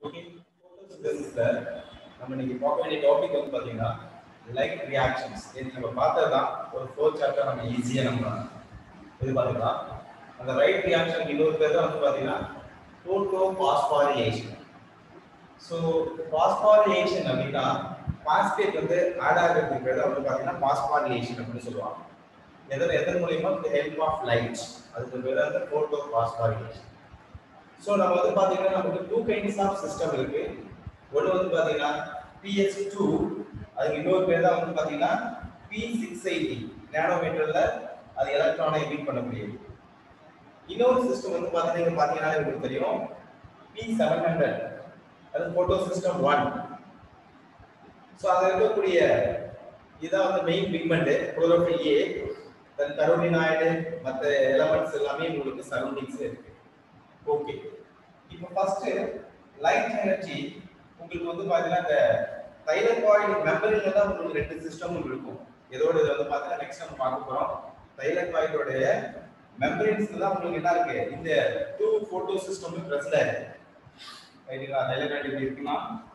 Okay ஃபோட்டோசிந்தசிஸ்ல நம்ம இன்னைக்கு பார்க்க வேண்டிய டாபிக் வந்து பாத்தீங்கன்னா லைட் ரியாக்ஷன்ஸ் இது நம்ம பார்த்தது தான் ஒரு ஃப்ளோ சார்ட்டை நம்ம ஈஸியா நம்ம இது பார்த்துக்கலாம் அந்த ரைட் ரியாக்ஷன் இன்னொரு பேர் தான் வந்து பாத்தீங்கன்னா போட்டோ பாஸ்பாரிலேஷன் ஸோ பாஸ்பாரிலேஷன் அப்படின்னா பாஸ்பேட் வந்து ஆட் ஆகிறதுக்கு பேர் தான் வந்து பாத்தீங்கன்னா பாஸ்பாரிலேஷன் அப்படின்னு சொல்லுவாங்க எதன் எதன் மூலியமா இந்த ஹெல்ப் ஆஃப் லைட் அதுக்கு பேர் தான் போட்டோ பாஸ்பாரிலேஷன் ஸோ நம்ம வந்து பாத்தீங்கன்னா நமக்கு டூ கைண்ட்ஸ் ஆஃப் சிஸ்டம் இருக்கு ஒன்று வந்து பாத்தீங்கன்னா பிஎஸ் டூ அதுக்கு இன்னொரு பேர் தான் வந்து பாத்தீங்கன்னா பி சிக்ஸ் எயிட்டி நேனோமீட்டர்ல அது எலக்ட்ரானை எமிட் பண்ணக்கூடியது இன்னொரு சிஸ்டம் வந்து பாத்தீங்கன்னா பாத்தீங்கன்னா உங்களுக்கு தெரியும் பி செவன் ஹண்ட்ரட் அது போட்டோ சிஸ்டம் ஒன் ஸோ அதில் இருக்கக்கூடிய இதான் வந்து main pigment chlorophyll A then carotenoid மற்ற எலமெண்ட்ஸ் எல்லாமே உங்களுக்கு சரௌண்டிங்ஸ் இருக்கு ஓகே இப்போ ஃபர்ஸ்ட் லைட் எனர்ஜி உங்களுக்கு வந்து பாத்தீங்கன்னா இந்த தைலகாய்டு மெம்பரில தான் உங்களுக்கு ரெண்டு சிஸ்டமும் இருக்கும் இதோட இது வந்து பாத்தீங்கன்னா நெக்ஸ்ட் நம்ம பார்க்க போறோம் தைலகாய்டோடைய மெம்பரின்ஸ்ல தான் உங்களுக்கு என்ன இருக்கு இந்த டூ போட்டோ சிஸ்டம் பிரஸ்ல இருக்கு ரைட்டுங்களா தைலகாய்டு எப்படி இருக்குன்னா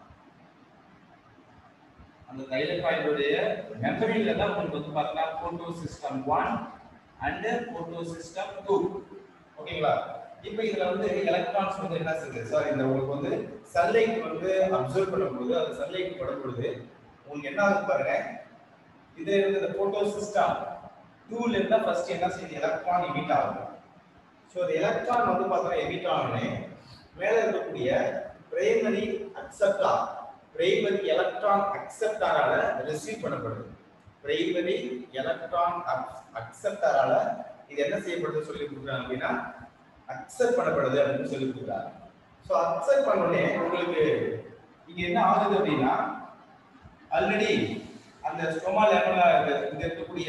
அந்த தைலகாய்டோடைய மெம்பரின்ல தான் உங்களுக்கு வந்து பாத்தீங்கன்னா photo system one and photo system two ஓகேங்களா இப்போ இதுல வந்து எலக்ட்ரான்ஸ் வந்து என்ன செய்யுது சார் இந்த உங்களுக்கு வந்து சன்லைட் வந்து அப்சர்வ் பண்ணும்போது அந்த சன்லைட் படும் பொழுது உங்களுக்கு என்ன ஆகுது பாருங்க இது இருந்து இந்த போட்டோ சிஸ்டம் டூல இருந்தா ஃபர்ஸ்ட் என்ன செய்யுது எலக்ட்ரான் எமிட் ஆகுது ஸோ இந்த எலக்ட்ரான் வந்து பார்த்தோம்னா எமிட் ஆனோடனே மேல இருக்கக்கூடிய பிரைமரி அக்செப்டார் பிரைமரி எலக்ட்ரான் அக்செப்டாரால ரிசீவ் பண்ணப்படுது பிரைமரி எலக்ட்ரான் அக்செப்டாரால இது என்ன செய்யப்படுது சொல்லி கொடுக்குறாங்க அப்படின்னா அக்செப்ட் பண்ணப்படுது அப்படின்னு சொல்லி கொடுக்குறாங்க ஸோ அக்செப்ட் பண்ணோடனே உங்களுக்கு இங்க என்ன ஆகுது அப்படின்னா ஆல்ரெடி அந்த ஸ்டோமா லெவல்ல இங்க இருக்கக்கூடிய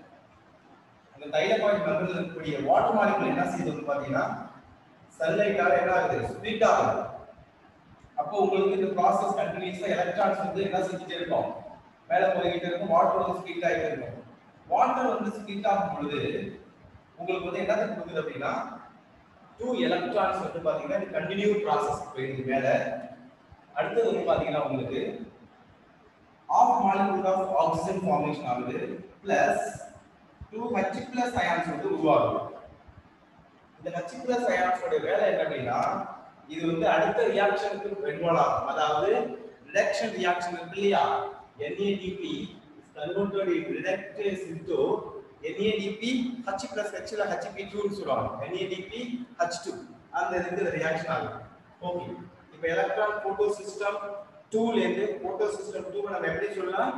அந்த தைலபாய்ட் மெம்பர்ல இருக்கக்கூடிய வாட்டர் மாலிகுல் என்ன செய்யுது வந்து பாத்தீங்கன்னா சன்லைட்டால என்ன ஆகுது ஸ்பிளிட் ஆகுது அப்போ உங்களுக்கு இந்த ப்ராசஸ் கண்டினியூஸா எலக்ட்ரான்ஸ் வந்து என்ன செஞ்சுட்டே இருக்கும் மேல போய்கிட்டே இருக்கும் வாட்டர் வந்து ஸ்பிளிட் ஆகிட்டே இருக்கும் வாட்டர் வந்து ஸ்பிளிட் ஆகும் பொழுது உங்களுக்கு வந்து என்ன கொடுக்குது அப்படின்னா டூ எலக்ட்ரான்ஸ் வந்து பாத்தீங்கன்னா இது கண்டினியூ ப்ராசஸ் போயிடுது மேல அடுத்தது வந்து பாத்தீங்கன்னா உங்களுக்கு of molecule of oxygen formation ஆகுது plus two H plus ions வந்து உருவாகுது இந்த ஹச் பிளஸ் அயான்ஸோட வேலை என்ன அப்படின்னா இது வந்து அடுத்த ரியாக்ஷனுக்கு இன்வால்வ் ஆகும் அதாவது ரிடக்ஷன் ரியாக்ஷன் இருக்கு இல்லையா NADP is converted into reductase into NADP H plus H ல HP2 னு சொல்லுவாங்க NADP H2 அந்த இதுக்கு ரியாக்ஷன் ஆகும் ஓகே இப்போ எலக்ட்ரான் போட்டோ சிஸ்டம் 2 ல இருந்து போட்டோ சிஸ்டம் 2 நம்ம எப்படி சொல்லலாம்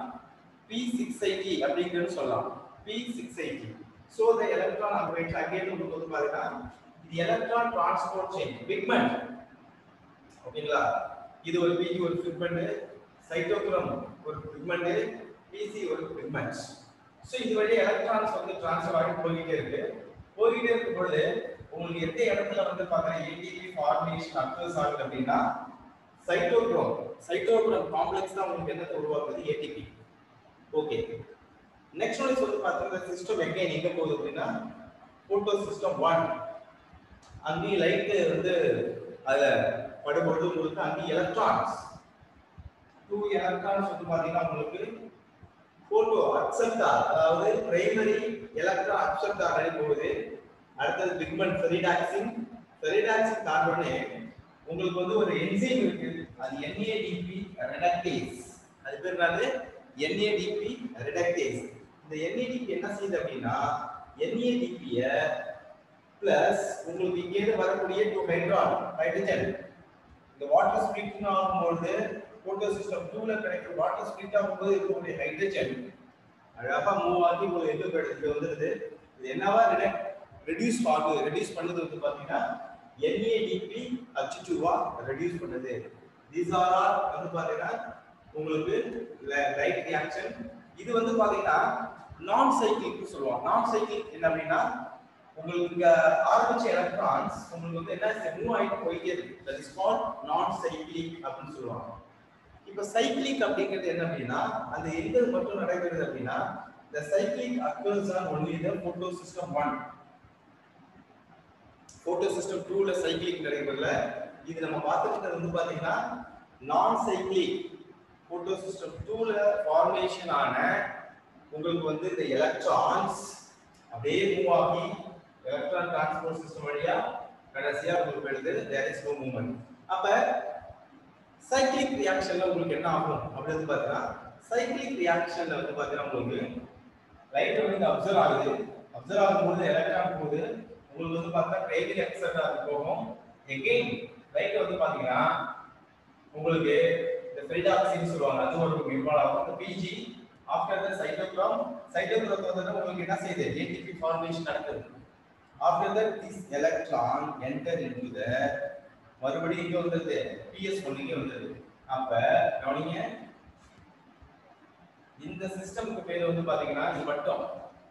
P680 அப்படிங்கிறது சொல்லலாம் P680 so the electron operates again உங்களுக்கு வந்து பாத்தீங்கன்னா இது எலக்ட்ரான் டிரான்ஸ்போர்ட் செயின் பிக்மெண்ட் ஓகேங்களா இது ஒரு பிஜி ஒரு பிக்மெண்ட் சைட்டோக்ரோம் ஒரு பிக்மெண்ட் பிசி ஒரு பிக்மெண்ட் ஸோ இது வழி எலக்ட்ரான்ஸ் வந்து டிரான்ஸ்ஃபர் ஆகி போய்கிட்டே இருக்கு போய்கிட்டே இருக்கும் பொழுது உங்களுக்கு எந்த இடத்துல வந்து பார்த்தீங்கன்னா ஏடிபி ஃபார்மேஷன் அக்கர்ஸ் ஆகுது அப்படின்னா சைட்டோக்ரோம் சைட்டோக்ரோம் காம்ப்ளெக்ஸ் தான் உங்களுக்கு என்னத்தை உருவாக்குது ஏடிபி ஓகே நெக்ஸ்ட் ஒன் வந்து பார்த்தீங்கன்னா சிஸ்டம் எகைன் எங்க போகுது அப்படின்னா போட்டோ சிஸ்டம் ஒன் அங்கேயும் லைட்டு வந்து அதுல படுபொழுது உங்களுக்கு அங்கேயும் எலக்ட்ரான்ஸ் டூ எலக்ட்ரான்ஸ் வந்து பாத்தீங்கன்னா உங்களுக்கு போட்டோ அக்செப்டார் அதாவது பிரைமரி எலக்ட்ரான் அக்செப்டார் வழி போகுது அடுத்தது பிக்மெண்ட் ஃபெரிடாக்சின் ஃபெரிடாக்சின் தாண்டோடனே உங்களுக்கு வந்து ஒரு என்சைம் இருக்கு அது NADP ரெடக்டேஸ் அது பேர் என்னது NADP ரெடக்டேஸ் இந்த NADP என்ன செய்யுது அப்படின்னா NADP-ய பிளஸ் உங்களுக்கு இங்க இருந்து வரக்கூடிய டூ ஹைட்ரான் ஹைட்ரஜன் இந்த வாட்டர் ஸ்பிளிட் ஆகும்போது போட்டோ சிஸ்டம் 2 ல கிடைக்கிற வாட்டர் ஸ்பிளிட் ஆகும்போது இருக்கக்கூடிய ஹைட்ரஜன் அழகா மூவ் ஆகி உங்களுக்கு எங்க கிடைக்குது வந்துருது இது என்னவா ரெடியூஸ் ஆகுது ரெடியூஸ் பண்ணது வந்து பாத்தீங்கன்னா NADP H2 வா ரெடியூஸ் பண்ணுது தீஸ் ஆர் ஆர் வந்து பாத்தீங்கன்னா உங்களுக்கு லைட் ரியாக்ஷன் இது வந்து பாத்தீங்கன்னா நான் சைக்கிளிக் சொல்லுவாங்க நான் சைக்கிளிக் என்ன அப்படின்னா உங்களுக்கு இங்க ஆரம்பிச்ச எலக்ட்ரான்ஸ் உங்களுக்கு வந்து என்ன மூவ் ஆயிட்டு போயிட்டே இருக்கு that is called non cyclic அப்படின்னு சொல்லுவாங்க இப்ப சைக்கிளிக் அப்படிங்கிறது என்ன அப்படின்னா அந்த எங்க மட்டும் நடக்கிறது அப்படின்னா the cyclic occurs on only the photo system 1 photo system 2 ல சைக்கிளிக் நடைபெறல இது நம்ம பார்த்துக்கிட்டது வந்து பாத்தீங்கன்னா நான் சைக்ளிக் போட்டோ சிஸ்டம் டூல ஃபார்மேஷன் ஆன உங்களுக்கு வந்து இந்த எலக்ட்ரான்ஸ் அப்படியே மூவ் ஆகி எலக்ட்ரான் டிரான்ஸ்போர்ட் சிஸ்டம் வழியா கடைசியா உங்களுக்கு எழுது தேர் இஸ் நோ மூவ்மெண்ட் அப்ப சைக்ளிக் ரியாக்ஷன்ல உங்களுக்கு என்ன ஆகும் அப்படின்னு பாத்தீங்கன்னா சைக்ளிக் ரியாக்ஷன்ல வந்து பாத்தீங்கன்னா உங்களுக்கு லைட் வந்து அப்சர்வ் ஆகுது அப்சர்வ் ஆகும்போது எலக்ட்ரான் போகுது உங்களுக்கு வந்து பார்த்தா பிரைமரி அக்செப்டா போகும் எகெயின் லைட் வந்து பாத்தீங்கன்னா உங்களுக்கு இந்த ஃபெரிடாக்சின் சொல்லுவாங்க அது ஒரு இன்வால்வ் ஆகும் இந்த PG after the cytochrome cytochrome வந்து உங்களுக்கு என்ன செய்யுது ஏடிபி ஃபார்மேஷன் நடக்குது after that this electron enter into the மறுபடியும் இங்க வந்துருது பிஎஸ் ஒன் இங்க வந்துருது அப்ப கவனிங்க இந்த சிஸ்டம்க்கு பேர் வந்து பாத்தீங்கன்னா இது மட்டும்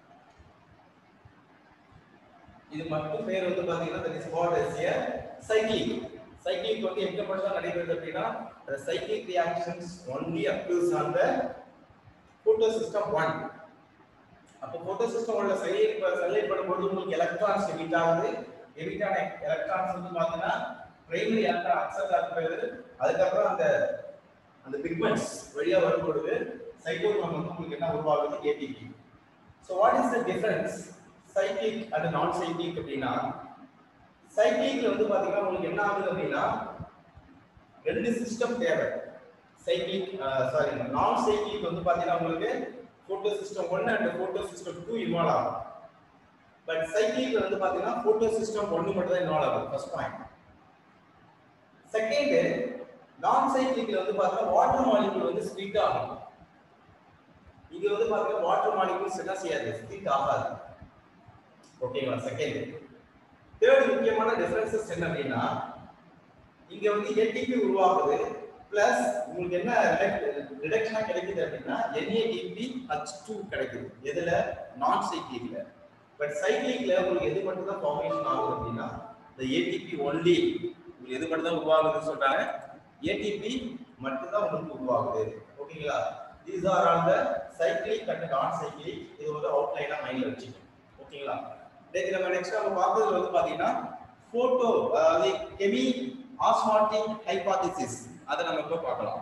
இது மட்டும் பேர் வந்து பாத்தீங்கன்னா that is called as a cyclic cyclic வந்து எங்க மட்டும் தான் நடைபெறுது அப்படின்னா the cyclic reactions only occurs on the photosystem 1 அப்போ photosystem உள்ள சைலைட் சைலைட் பண்ணும்போது உங்களுக்கு எலக்ட்ரான்ஸ் எமிட் ஆகுது எமிட் ஆன எலக்ட்ரான்ஸ் வந்து பாத்தீங்கன்னா பிரைமரி எலக்ட்ரான் அக்செப்ட் ஆகுது அதுக்கப்புறம் அந்த அந்த பிக்மெண்ட்ஸ் வழியா வரும்பொழுது சைட்டோக்ரோம் வந்து உங்களுக்கு என்ன உருவாகுது ATP so what is the difference cyclic and non cyclic அப்படின்னா சைக்ளிக்ல வந்து பாத்தீங்கன்னா உங்களுக்கு என்ன ஆகுது அப்படின்னா ரெண்டு சிஸ்டம் தேவை சைக்ளிக் சாரி நான் சைக்ளிக் வந்து பாத்தீங்கன்னா உங்களுக்கு photo system one and photo system two involve ஆகும் பட் சைக்ளிக்ல வந்து பாத்தீங்கன்னா போட்டோ சிஸ்டம் ஒன்னு மட்டும் தான் இன்வால்வ் ஆகும் ஃபர்ஸ்ட் பாயிண்ட் செகண்ட் நான் சைக்ளிக்ல வந்து பாத்தீங்கன்னா வாட்டர் மாலிகுல் வந்து ஸ்ப்ளிட் ஆகும் இது வந்து பாத்தீங்கன்னா வாட்டர் மாலிகுல்ஸ் என்ன செய்யாது ஸ்ப்ளிட் ஆகாது ஓகேங்களா செகண்ட் தேர்ட் முக்கியமான டிஃபரன்சஸ் என்ன அப்படின்னா இங்க வந்து ஏடிபி உருவாகுது பிளஸ் உங்களுக்கு என்ன ரிடக்ஷனா கிடைக்குது அப்படின்னா NADP H2 கிடைக்குது எதுல நான் சைக்ளிக்ல பட் சைக்ளிக்ல உங்களுக்கு எது மட்டும் தான் ஃபார்மேஷன் ஆகுது அப்படின்னா இந்த ஏடிபி ஒன்லி உங்களுக்கு எது மட்டும் தான் உருவாகுதுன்னு சொல்றாங்க ஏடிபி மட்டும் தான் உங்களுக்கு உருவாகுது ஓகேங்களா these are all the cyclic and non cyclic இது வந்து அவுட்லைனா மைண்ட்ல வச்சுக்கணும் ஓகேங்களா நேற்று நம்ம நெக்ஸ்ட் நம்ம பார்த்தது வந்து பாத்தீங்கன்னா போட்டோ அதாவது கெமி ஆஸ்மாட்டிக் ஹைபாதிசிஸ் அதை நம்ம இப்போ பார்க்கலாம்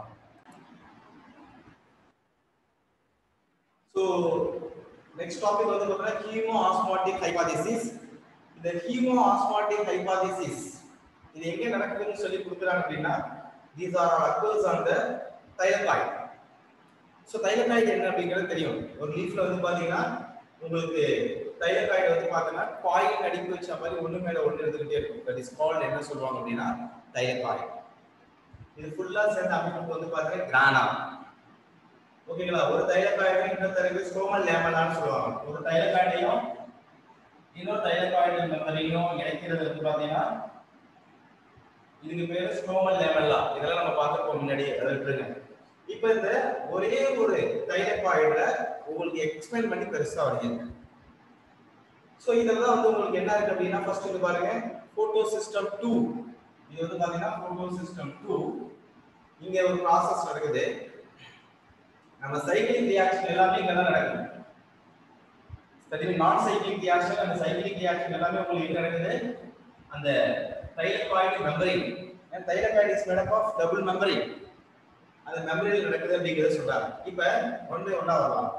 ஸோ நெக்ஸ்ட் டாபிக் வந்து பார்த்தீங்கன்னா ஹீமோ ஆஸ்மாட்டிக் ஹைபாதிசிஸ் இந்த ஹீமோ ஆஸ்மாட்டிக் ஹைபாதிசிஸ் இது எங்க நடக்குதுன்னு சொல்லி கொடுக்குறாங்க அப்படின்னா these are occurs on the thylakoid so thylakoid என்ன அப்படிங்கிறது தெரியும் ஒரு லீஃப்ல வந்து பாத்தீங்கன்னா உங்களுக்கு தைலகாய்டு வந்து பார்த்தீங்கன்னா காயில் அடிக்க வச்ச மாதிரி ஒண்ணு மேல ஒண்ணு இருந்துகிட்டே இருக்கும் தட் இஸ் கால்ட் என்ன சொல்லுவாங்க அப்படின்னா தைலகாய்டு இது ஃபுல்லா சேர்ந்த அமைப்பு வந்து பாத்தீங்கன்னா கிரானா ஓகேங்களா ஒரு தைலகாய்டு இன்னொரு தரகு ஸ்டோமல் லேமலான்னு சொல்லுவாங்க ஒரு தைலகாய்டையும் இன்னொரு தைலகாய்டு மெம்பரையும் இணைக்கிறது வந்து பாத்தீங்கன்னா இதுக்கு பேரு ஸ்டோமல் லேமல்லா இதெல்லாம் நம்ம பார்த்துருப்போம் முன்னாடி அதை விட்டுருங்க இப்போ இந்த ஒரே ஒரு தைலகாய்டுல உங்களுக்கு எக்ஸ்பிளைன் பண்ணி பெருசா வருது ஸோ இதெல்லாம் வந்து உங்களுக்கு என்ன இருக்கு அப்படின்னா ஃபர்ஸ்ட் வந்து பாருங்க போட்டோ சிஸ்டம் டூ இது வந்து பாத்தீங்கன்னா போட்டோ சிஸ்டம் டூ இங்க ஒரு ப்ராசஸ் நடக்குது நம்ம சைக்கிளிக் ரியாக்ஷன் எல்லாமே இங்க தான் நடக்குது சரி நான் சைக்கிளிக் ரியாக்ஷன் அந்த சைக்கிளிக் ரியாக்ஷன் எல்லாமே உங்களுக்கு எங்க நடக்குது அந்த thylakoid membrane thylakoid is made of double membrane அந்த மெமரியில் நடக்குது அப்படிங்கறத சொல்றாங்க இப்ப ஒன்று ஒண்ணா வரலாம்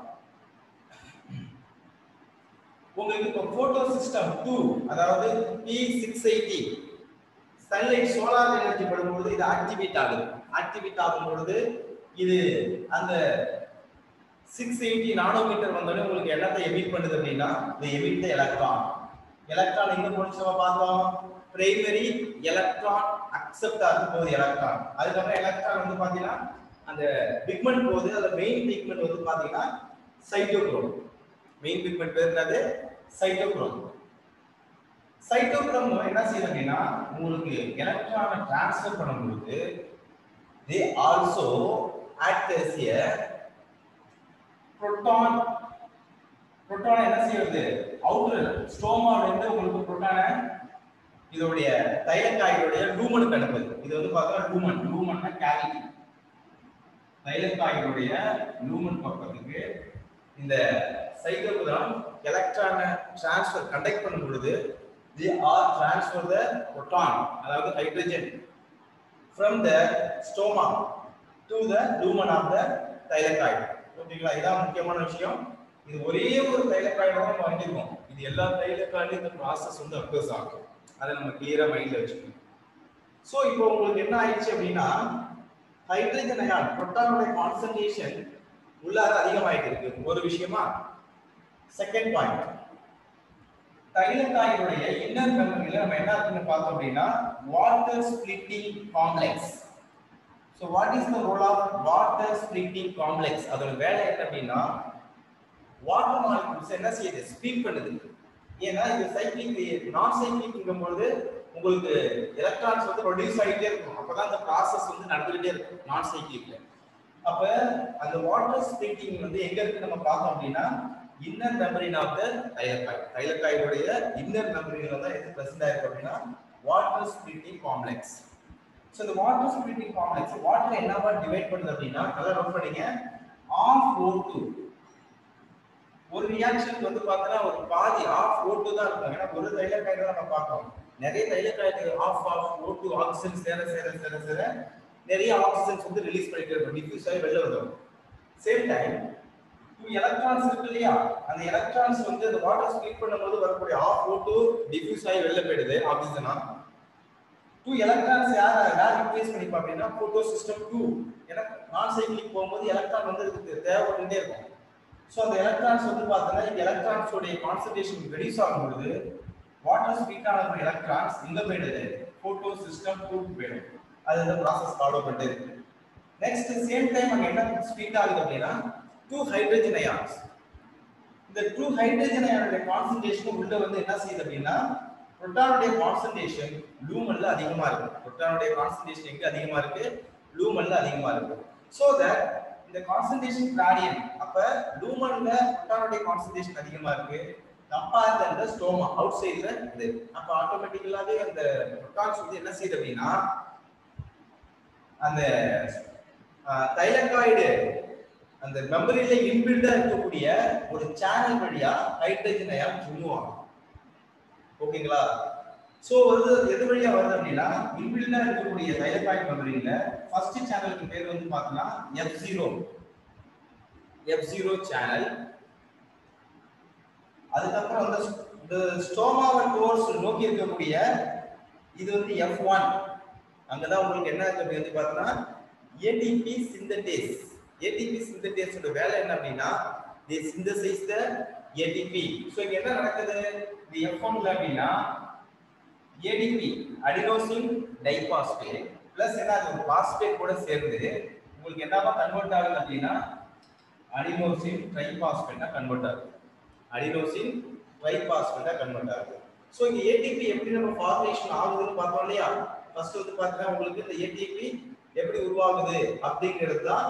உங்களுக்கு இப்போ போட்டோ சிஸ்டம் டூ அதாவது P six eighty sunlight solar energy படும்போது இது ஆக்டிவேட் ஆகுது ஆக்டிவேட் ஆகும் பொழுது இது அந்த சிக்ஸ் எயிட்டி நானோமீட்டர் வந்தோடனே உங்களுக்கு என்னத்தை எமிட் பண்ணுது அப்படின்னா இந்த எமிட் எலக்ட்ரான் எலக்ட்ரான் எங்க போச்சு நம்ம பார்த்தோம் பிரைமரி எலக்ட்ரான் அக்செப்ட் ஆகும் போது எலக்ட்ரான் அதுக்கப்புறம் எலக்ட்ரான் வந்து பாத்தீங்கன்னா அந்த பிக்மெண்ட் போகுது அந்த மெயின் பிக்மெண்ட் வந்து பாத்தீங்கன்னா சைட்டோக்ரோம் மெயின் பிக்மெண்ட் பேர் என்னது சைட்டோக்ரோம் சைட்டோக்ரோம் என்ன செய்யுது அப்படின்னா உங்களுக்கு எலக்ட்ரானை டிரான்ஸ்ஃபர் பண்ணும்போது they also act as a proton proton என்ன செய்யறது அவுட்டர் ஸ்டோமால இருந்து உங்களுக்கு புரோட்டானை இதோடைய தைலக்காய்களுடைய லூமனுக்கு அனுப்புது இது வந்து பார்த்தா லூமன் லூமன்னா கேவிட்டி தைலக்காய்களுடைய லூமன் பக்கத்துக்கு இந்த சைட்டோகிராம் எலக்ட்ரானை டிரான்ஸ்ஃபர் கண்டக்ட் பண்ணும் பொழுது they are transfer the proton அதாவது hydrogen from the stoma to the lumen of the thylakoid ஓகேங்களா இதான் முக்கியமான விஷயம் இது ஒரே ஒரு தைலக்காய்டோட நம்ம வாங்கியிருக்கோம் இது எல்லா தைலக்காய்டும் இந்த ப்ராசஸ் வந்து அக்வஸ் ஆகும் அதை நம்ம கிளியரா மைண்ட்ல வச்சுக்கணும் ஸோ இப்போ உங்களுக்கு என்ன ஆயிடுச்சு அப்படின்னா ஹைட்ரஜன் அயான் புரோட்டானோட கான்சன்ட்ரேஷன் உள்ளார அதிகமாயிட்டு இருக்கு ஒரு விஷயமா செகண்ட் பாயிண்ட் தைலக்காயினுடைய இன்னர் மெமரியில நம்ம என்ன இருக்குன்னு பார்த்தோம் அப்படின்னா water splitting complex so what is the role of water splitting complex அதோட வேலை என்ன அப்படின்னா வாட்டர் மாலிகூல்ஸ் என்ன செய்யுது ஸ்பீட் பண்ணுது ஏன்னா இது சைக்கிளிக் நான் சைக்கிளிக்ங்கும் பொழுது உங்களுக்கு எலக்ட்ரான்ஸ் வந்து ப்ரொடியூஸ் ஆகிட்டே இருக்கும் அப்பதான் அந்த ப்ராசஸ் வந்து நடந்துகிட்டே இருக்கும் நான் சைக்கிளிக்ல அப்ப அந்த வாட்டர் ஸ்பிளிட்டிங் வந்து எங்க இருக்கு நம்ம பார்த்தோம் அப்படின்னா inner membrane of the thylakoid தைலக்காயோடைய இன்னர் மெமரியில தான் எது பிரசன்ட் ஆயிருக்கு அப்படின்னா வாட்டர் ஸ்பிளிட்டிங் காம்ப்ளெக்ஸ் ஸோ இந்த வாட்டர் ஸ்பிளிட்டிங் காம்ப்ளெக்ஸ் வாட்டர் என்னவா டிவைட் பண்ணுது அப்படின்னா நல்லா நோட் பண்ணீங்க ஆஃப் ஓ டூ ஒரு ரியாக்ஷனுக்கு வந்து பார்த்தோன்னா ஒரு பாதி ஆஃப் ஓ டூ தான் இருக்கும் ஏன்னா ஒரு தைலக்காய் தான் நம்ம பார்க்கறோம் நிறைய தைலக்காய்க்கு of of O two oxygen சேர சேர சேர சேர நிறைய ஆக்சிஜன்ஸ் வந்து ரிலீஸ் பண்ணிட்டு இருக்கும் டிஃப்யூஸ் ஆகி வெளில வரும் சேம் டைம் டூ எலக்ட்ரான்ஸ் இருக்கு இல்லையா அந்த எலக்ட்ரான்ஸ் வந்து அந்த வாட்டர் ஸ்ப்ளிட் பண்ணும்போது வரக்கூடிய ஆஃப் ஓ டூ டிஃப்யூஸ் ஆகி வெளில போயிடுது ஆக்சிஜனா டூ எலக்ட்ரான்ஸ் யார் யார் ரிப்ளேஸ் பண்ணிப்பா அப்படின்னா போட்டோ சிஸ்டம் டூ ஏன்னா நான் சைக்கிளிக் போகும்போது எலக்ட்ரான் வந்து இதுக்கு தேவைப்பட்டுட்டே இருக்கும் ஸோ அந்த எலக்ட்ரான்ஸ் வந்து பார்த்தோன்னா இந்த எலக்ட்ரான்ஸோடைய கான்சன்ட்ரேஷன் ரெடியூஸ் ஆகும்பொழுது வாட்டர் ஸ்பீட் ஆன எலக்ட்ரான்ஸ் எங்க போயிடுது போட்டோ சிஸ்டம் டூ போயிடும் அது இந்த ப்ராசஸ் ஃபாலோ பண்ணிட்டு இருக்கு நெக்ஸ்ட் சேம் டைம் அங்க என்ன ஸ்பீட் ஆகுது அப்படின்னா டூ ஹைட்ரஜன் அயான்ஸ் இந்த டூ ஹைட்ரஜன் அயானுடைய கான்சன்ட்ரேஷன் உள்ள வந்து என்ன செய்யுது அப்படின்னா புரோட்டானுடைய கான்சன்ட்ரேஷன் லூமல்ல அதிகமா இருக்கு புரோட்டானுடைய கான்சன்ட்ரேஷன் எங்க அதிகமா இருக்கு லூமல்ல அதிகமா இருக்கு சோ தட் இந்த கான்சன்ட்ரேஷன் கிராடியன்ட் அப்ப லூமன்ல புரோட்டானுடைய கான்சன்ட்ரேஷன் அதிகமா இருக்கு compare than the stoma out சைடுல இது அப்ப ஆட்டோமேட்டிக்கலாவே அந்த புரோட்டான்ஸ் வந்து என்ன செய்யுது அப்படின்னா அந்த தைலக்காய்டு அந்த மெமரியில இன்பில்டா இருக்கக்கூடிய ஒரு சேனல் வழியா ஹைட்ரஜன் அயான் மூவ் ஆகும் ஓகேங்களா சோ வந்து எது வழியா வருது அப்படின்னா இன்பில்டா இருக்கக்கூடிய தைலக்காய்டு மெமரியில ஃபர்ஸ்ட் சேனலுக்கு பேர் வந்து பார்த்தோம்னா F zero F zero channel அதுக்கப்புறம் வந்து இந்த ஸ்டோமாவை டோர்ஸ் நோக்கி இருக்கக்கூடிய இது வந்து எஃப் ஒன் அங்கதான் உங்களுக்கு என்ன இருக்கு அப்படின்னு வந்து பார்த்தோம்னா ஏடிபி சிந்தடேஸ் ஏடிபி சிந்தடேஸோட வேலை என்ன அப்படின்னா they synthesize the ATP so இங்க என்ன நடக்குது இந்த எஃப் ஒன்ல அப்படின்னா ஏடிபி அடினோசின் டைபாஸ்பேட் பிளஸ் என்ன அது ஒரு பாஸ்பேட் கூட சேர்ந்து உங்களுக்கு என்னவா கன்வெர்ட் ஆகுது அப்படின்னா அடினோசின் ட்ரைபாஸ்பேட்டா கன்வெர்ட் ஆகுது அடினோசின் ட்ரைபாஸ்பேட்டா கன்வெர்ட் ஆகுது ஸோ இங்க ஏடிபி எப்படி நம்ம ஃபார்மேஷன் ஆகுதுன்னு பார்த்தோம் இல்லையா ஃபர்ஸ்ட் வந்து பார்த்தீங்கன்னா உங்களுக்கு இந்த ஏடிபி எப்படி உருவாகுது அப்படிங்கிறது தான்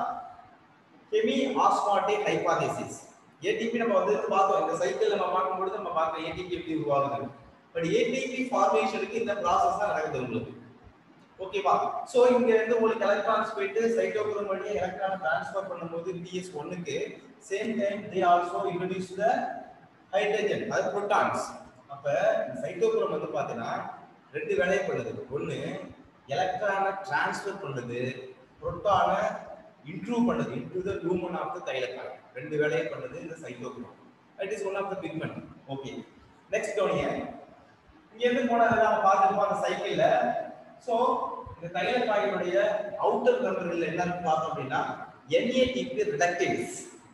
ஹெமி ஆஸ்மாட்டிக் ஹைபாதேசிஸ் ஏடிபி நம்ம வந்து பார்த்தோம் இந்த சைக்கிள் நம்ம பார்க்கும்பொழுது நம்ம பார்க்க ஏடிபி எப்படி உருவாகுது பட் ஏடிபி ஃபார்மேஷனுக்கு இந்த ப்ராசஸ் தான் நடக்குது உங்களுக்கு ஓகேவா சோ இங்க இருந்து உங்களுக்கு எலக்ட்ரான்ஸ் போயிட்டு சைட்டோக்ரோம் வழியா எலக்ட்ரான் ட்ரான்ஸ்ஃபர் பண்ணும்போது டிஎஸ் ஒன்னுக்கு same time they also introduce the hydrogen அது புரோட்டான்ஸ் அப்ப சைட்டோக்ரோம் வந்து பாத்தீங்கன்னா ரெண்டு வேலையை பண்ணுது ஒண்ணு எலக்ட்ரானை டிரான்ஸ்ஃபர் பண்ணுது புரோட்டானை இன்ட்ரூவ் பண்ணுது into the lumen of the thylakoid ரெண்டு வேலையை பண்ணுது இந்த cytochrome it is one of the pigment okay next கவனிங்க இங்க இருந்து போனது நம்ம பார்த்துருப்போம் அந்த சைக்கிள்ல சோ இந்த தைலக்காயினுடைய அவுட்டர் மெம்பரில் என்னன்னு பார்த்தோம் அப்படின்னா NADP ரிடக்டேஸ்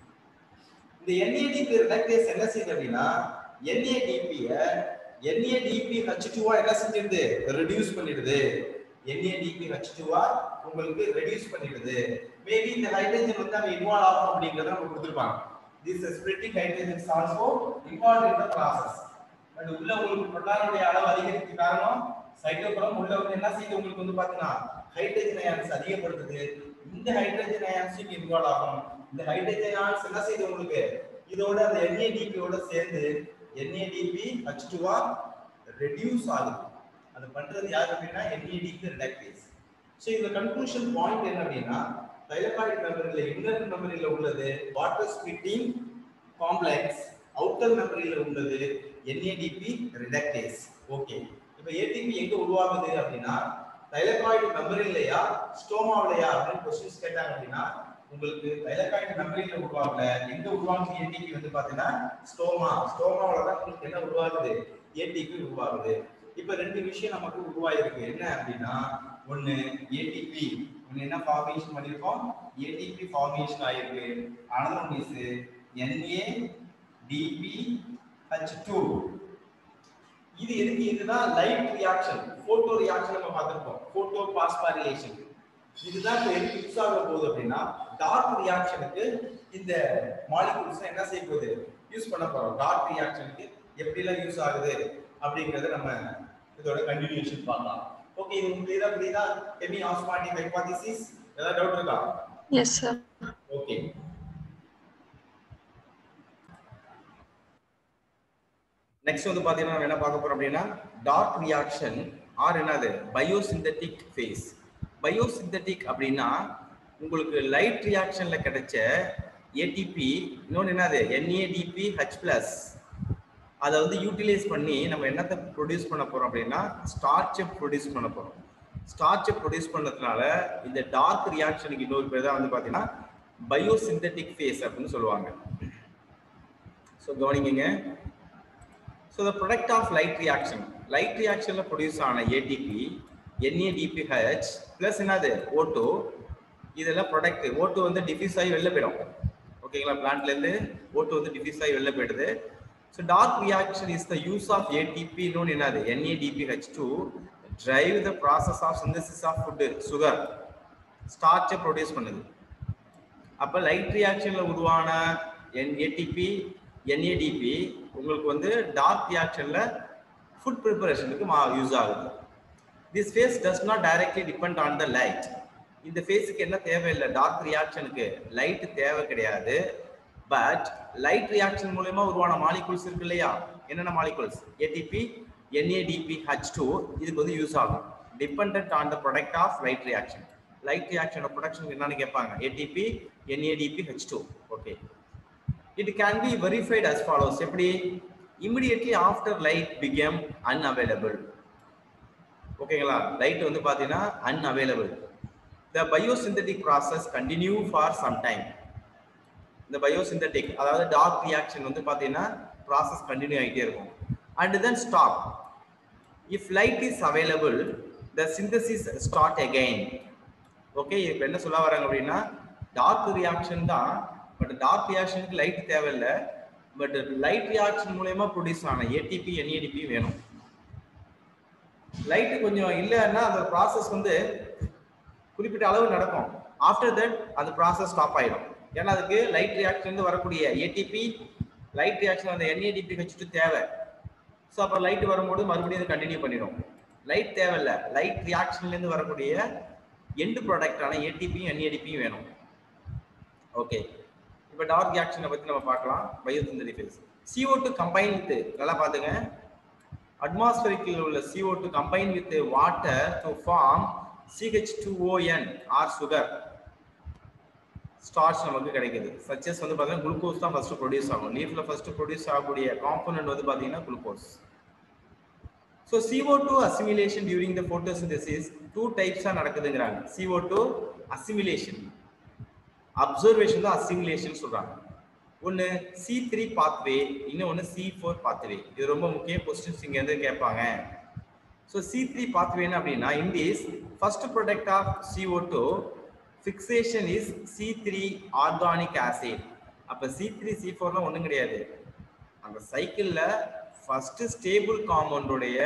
இந்த NADP ரிடக்டேஸ் என்ன செய்யுது அப்படின்னா NADP ய NADP H2 ஆ என்ன செஞ்சிருது ரெடியூஸ் பண்ணிடுது NADP H2 ஆ உங்களுக்கு ரெடியூஸ் பண்ணிடுது மேபி இந்த ஹைட்ரஜன் வந்து அங்க இன்வால்வ் ஆகும் அப்படிங்கறத நம்ம கொடுத்திருப்பாங்க this splitting hydrogen is also involved in the process but உள்ள உங்களுக்கு புரோட்டானுடைய அளவு அதிகரிக்க காரணம் சைட்டோக்ரோம் உள்ள வந்து என்ன செய்யுது உங்களுக்கு வந்து பாத்தீங்கன்னா ஹைட்ரஜன் அயான்ஸ் அதிகப்படுத்துது இந்த ஹைட்ரஜன் அயான்ஸ் இன்வால்வ் ஆகும் இந்த ஹைட்ரஜன் அயான்ஸ் என்ன செய்யுது உங்களுக்கு இதோட அந்த NADP ஓட சேர்ந்து NADP H2 ஆ ரெடியூஸ் ஆகுது அது பண்றது யார் அப்படின்னா NADP ரிடக்டேஸ் சோ இந்த கன்க்ளூஷன் பாயிண்ட் என்ன அப்படின்னா தைலகாய்டு மெமரியில இன்னர் மெமரியில உள்ளது வாட்டர் ஸ்பிளிட்டிங் காம்ப்ளெக்ஸ் அவுட்டர் மெமரியில உள்ளது NADP ரிடக்டேஸ் ஓகே இப்போ ATP எங்க உருவாகுது அப்படின்னா தைலகாய்டு மெம்பரின்லையா ஸ்டோமாவிலையா அப்படின்னு கொஸ்டின்ஸ் கேட்டாங்க அப்படின்னா உங்களுக்கு தைலகாய்டு மெம்பரின்ல உருவாகல எங்க உருவாகுது ஏடிபி வந்து பாத்தீங்கன்னா ஸ்டோமா ஸ்டோமாவில தான் உங்களுக்கு என்ன உருவாகுது ஏடிபி உருவாகுது இப்ப ரெண்டு விஷயம் நமக்கு உருவாயிருக்கு என்ன அப்படின்னா ஒண்ணு ஏடிபி ஒண்ணு என்ன ஃபார்மேஷன் பண்ணிருக்கோம் ஏடிபி ஃபார்மேஷன் ஆயிருக்கு another one is NA DP H2 இது எதுக்கு இதுதான் லைட் ரியாக்ஷன் போட்டோ ரியாக்ஷன் நம்ம பார்த்திருக்கோம் போட்டோ பாஸ்பாரிலேஷன் இதுதான் இப்ப எதுக்கு யூஸ் ஆக போகுது அப்படின்னா டார்க் ரியாக்ஷனுக்கு இந்த மாலிகூல்ஸ் என்ன செய்ய போகுது யூஸ் பண்ண போறோம் டார்க் ரியாக்ஷனுக்கு எப்படி எல்லாம் யூஸ் ஆகுது அப்படிங்கறத நம்ம இதோட கண்டினியூஷன் பார்க்கலாம் ஓகே இது உங்களுக்கு கிளியரா புரியுதா ஹெமி ஆஸ்மாட்டிக் ஹைபோதிசிஸ் ஏதாவது டவுட் இருக்கா Yes, sir. ஓகே நெக்ஸ்ட் வந்து பாத்தீங்கன்னா நம்ம என்ன பார்க்க போறோம் அப்படின்னா டார்க் ரியாக்ஷன் ஆர் என்னது பயோசிந்தட்டிக் ஃபேஸ் பயோசிந்தட்டிக் அப்படின்னா உங்களுக்கு லைட் ரியாக்ஷன்ல கிடைச்ச ஏடிபி இன்னொன்று என்னது NADP ஹச் பிளஸ் அதை வந்து யூட்டிலைஸ் பண்ணி நம்ம என்னத்தை ப்ரொடியூஸ் பண்ண போறோம் அப்படின்னா ஸ்டார்ச்சை ப்ரொடியூஸ் பண்ண போறோம் ஸ்டார்ச்சை ப்ரொடியூஸ் பண்ணதுனால இந்த டார்க் ரியாக்ஷனுக்கு இன்னொரு பேர் தான் வந்து பார்த்தீங்கன்னா பயோசிந்தட்டிக் ஃபேஸ் அப்படின்னு சொல்லுவாங்க ஸோ கவனிங்க so the product of light reaction light ரியாக்ஷனில் ப்ரொடியூஸ் ஆன ஏடிபி NADPH ப்ளஸ் என்னது ஓட்டோ இதெல்லாம் ப்ரொடக்ட் ஓட்டோ வந்து டிஃப்யூஸ் ஆகி வெளில போயிடும் ஓகேங்களா பிளான்ட்லேருந்து ஓட்டோ வந்து டிஃப்யூஸ் ஆகி வெளில போயிடுது so dark reaction is the use of ATP இன்னொன்று என்னது NADPH2 drive the process of synthesis of food sugar ஸ்டார்ச்சை ப்ரொடியூஸ் பண்ணுது அப்போ லைட் ரியாக்ஷனில் உருவான என் ஏடிபி என்ஏடிபி உங்களுக்கு வந்து டார்க் ரியாக்ஷனில் ஃபுட் ப்ரிப்பரேஷனுக்கு மா யூஸ் ஆகுது this phase does not directly depend on the light இந்த ஃபேஸுக்கு என்ன தேவையில்லை டார்க் ரியாக்ஷனுக்கு லைட் தேவை கிடையாது பட் லைட் ரியாக்ஷன் மூலயமா உருவான மாலிகூல்ஸ் இருக்கு இல்லையா என்னென்ன molecules ATP NADP H two இதுக்கு வந்து யூஸ் ஆகும் depend on the product of light reaction light ரியாக்ஷனோட ப்ரொடக்ஷன் என்னன்னு கேட்பாங்க ATP NADP H two okay it can be verified as follows எப்படி immediately after light become unavailable ஓகேங்களா light வந்து பார்த்தீங்கன்னா unavailable the biosynthetic process continue for some time இந்த biosynthetic அதாவது dark reaction வந்து பார்த்தீங்கன்னா ப்ராசஸ் கண்டினியூ ஆகிட்டே இருக்கும் and then stop if light is available the synthesis start again okay இப்போ என்ன சொல்ல வராங்க அப்படின்னா டார்க் ரியாக்ஷன் தான் பட் டார்க் ரியாக்ஷனுக்கு லைட் தேவையில்லை பட் லைட் ரியாக்ஷன் மூலயமா ப்ரொடியூஸ் ஆன ஏடிபி என்ஏடிபி வேணும் லைட் கொஞ்சம் இல்லைன்னா அந்த ப்ராசஸ் வந்து குறிப்பிட்ட அளவு நடக்கும் ஆஃப்டர் தட் அந்த ப்ராசஸ் ஸ்டாப் ஆயிடும் ஏன்னா அதுக்கு லைட் ரியாக்ஷன் வரக்கூடிய ஏடிபி லைட் ரியாக்ஷன் அந்த என்ஏடிபி வச்சுட்டு தேவை ஸோ அப்போ லைட் வரும்போது மறுபடியும் அதை கண்டினியூ பண்ணிடும் லைட் தேவையில்ல லைட் ரியாக்ஷன்லேருந்து வரக்கூடிய எண்டு ப்ராடக்டான ஏடிபியும் என்ஏடிபியும் வேணும் ஓகே இப்போ டார்க் ரியாக்ஷனை பற்றி நம்ம பார்க்கலாம் biosynthetic phase CO2 to combine with நல்லா பார்த்துங்க அட்மாஸ்பரிக்கில் உள்ள CO2 to combine with water to form CH2ON or sugar starch நமக்கு கிடைக்குது சச்சஸ் வந்து பார்த்தீங்கன்னா குளுக்கோஸ் தான் ஃபர்ஸ்ட் ப்ரொடியூஸ் ஆகும் லீஃப்ல ஃபர்ஸ்ட் ப்ரொடியூஸ் ஆகக்கூடிய காம்பனன்ட் வந்து பார்த்தீங்கன்னா glucose so CO2 two assimilation during the photosynthesis two டைப்ஸாக நடக்குதுங்கிறாங்க CO2 டூ அசிமிலேஷன் அப்சர்வேஷன் தான் அசிமிலேஷன் சொல்றாங்க ஒன்று சி த்ரீ பாத்வே இன்னொன்று சி ஃபோர் பாத்வே இது ரொம்ப முக்கிய கொஸ்டின்ஸ் இங்க இருந்து கேட்பாங்க ஸோ சி த்ரீ பாத்வேன்னு அப்படின்னா in this first product of CO two fixation is C three organic acid அப்போ சி த்ரீ சி ஃபோர்லாம் ஒன்றும் கிடையாது அந்த சைக்கிளில் ஃபர்ஸ்ட் ஸ்டேபிள் காம்பவுண்டுடைய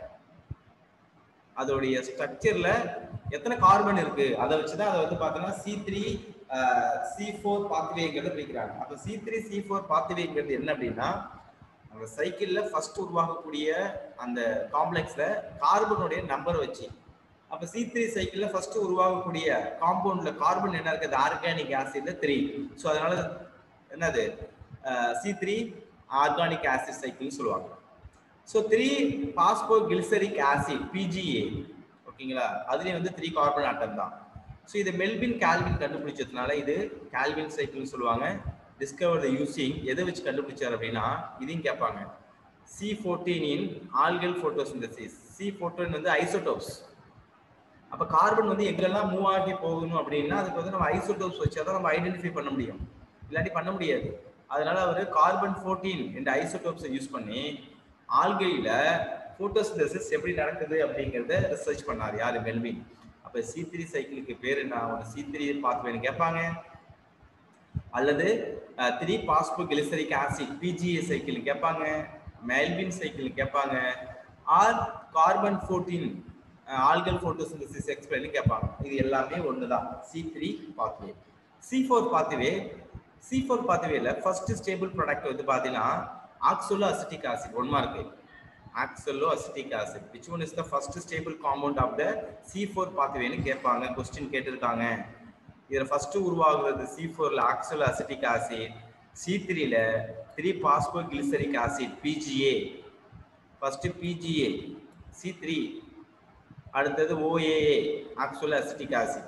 அதோடைய ஸ்ட்ரக்சர்ல எத்தனை கார்பன் இருக்கு அதை வச்சுதான் அதை வந்து பார்த்தோம்னா சி த்ரீ சி ஃபோர் பாத்வேங்கிறத பிரிக்கிறாங்க அப்போ சி த்ரீ சி ஃபோர் பாத்வேங்கிறது என்ன அப்படின்னா அந்த சைக்கிள்ல ஃபர்ஸ்ட் உருவாகக்கூடிய அந்த காம்ப்ளெக்ஸ்ல கார்பனுடைய நம்பர் வச்சு அப்போ சி த்ரீ சைக்கிள்ல ஃபர்ஸ்ட் உருவாகக்கூடிய காம்பவுண்ட்ல கார்பன் என்ன இருக்குது ஆர்கானிக் ஆசிட்ல த்ரீ ஸோ அதனால என்னது சி த்ரீ ஆர்கானிக் ஆசிட் சைக்கிள்னு சொல்லுவாங்க so three phosphoglyceric acid PGA ஓகேங்களா அதுலேயும் வந்து த்ரீ கார்பன் ஆட்டம் தான் ஸோ இதை மெல்பின் கால்வின் கண்டுபிடிச்சதுனால இது கால்வின் சைக்கிள்னு சொல்லுவாங்க டிஸ்கவர் த யூசிங் எதை வச்சு கண்டுபிடிச்சார் அப்படின்னா இதையும் கேட்பாங்க C fourteen in algal photosynthesis C fourteen வந்து ஐசோடோப்ஸ் அப்ப கார்பன் வந்து எங்கெல்லாம் மூவ் ஆகி போகணும் அப்படின்னா அதுக்கு வந்து நம்ம ஐசோடோப்ஸ் வச்சா தான் நம்ம ஐடென்டிஃபை பண்ண முடியும் இல்லாட்டி பண்ண முடியாது அதனால அவர் கார்பன் 14 என்ற ஐசோடோப்ஸை யூஸ் பண்ணி ஆல்கையில போட்டோசிந்தசிஸ் எப்படி நடக்குது அப்படிங்கறத ரிசர்ச் பண்ணார் யாரு மெல்வின் அப்ப சி த்ரீ சைக்கிளுக்கு பேர் என்ன ஒரு சி த்ரீ பாத்வேன்னு கேட்பாங்க அல்லது three phosphoglyceric acid PGA cycle கேட்பாங்க மெல்வின் சைக்கிள் கேட்பாங்க ஆர் carbon fourteen algal photosynthesis explain கேட்பாங்க இது எல்லாமே ஒண்ணுதான் C three pathway C four pathway C four பாத்வேல ஃபர்ஸ்ட் ஸ்டேபிள் ப்ராடக்ட் வந்து பார்த்தீங்கன்னா oxaloacetic acid one mark oxaloacetic acid which one is the first stable compound of the C four பாத்வேன்னு கேட்பாங்க question கேட்டிருக்காங்க இதில் first உருவாகுறது C ஃபோர்ல oxaloacetic acid C த்ரீல three phosphoglyceric acid PGA first PGA C three அடுத்தது OAA oxaloacetic acid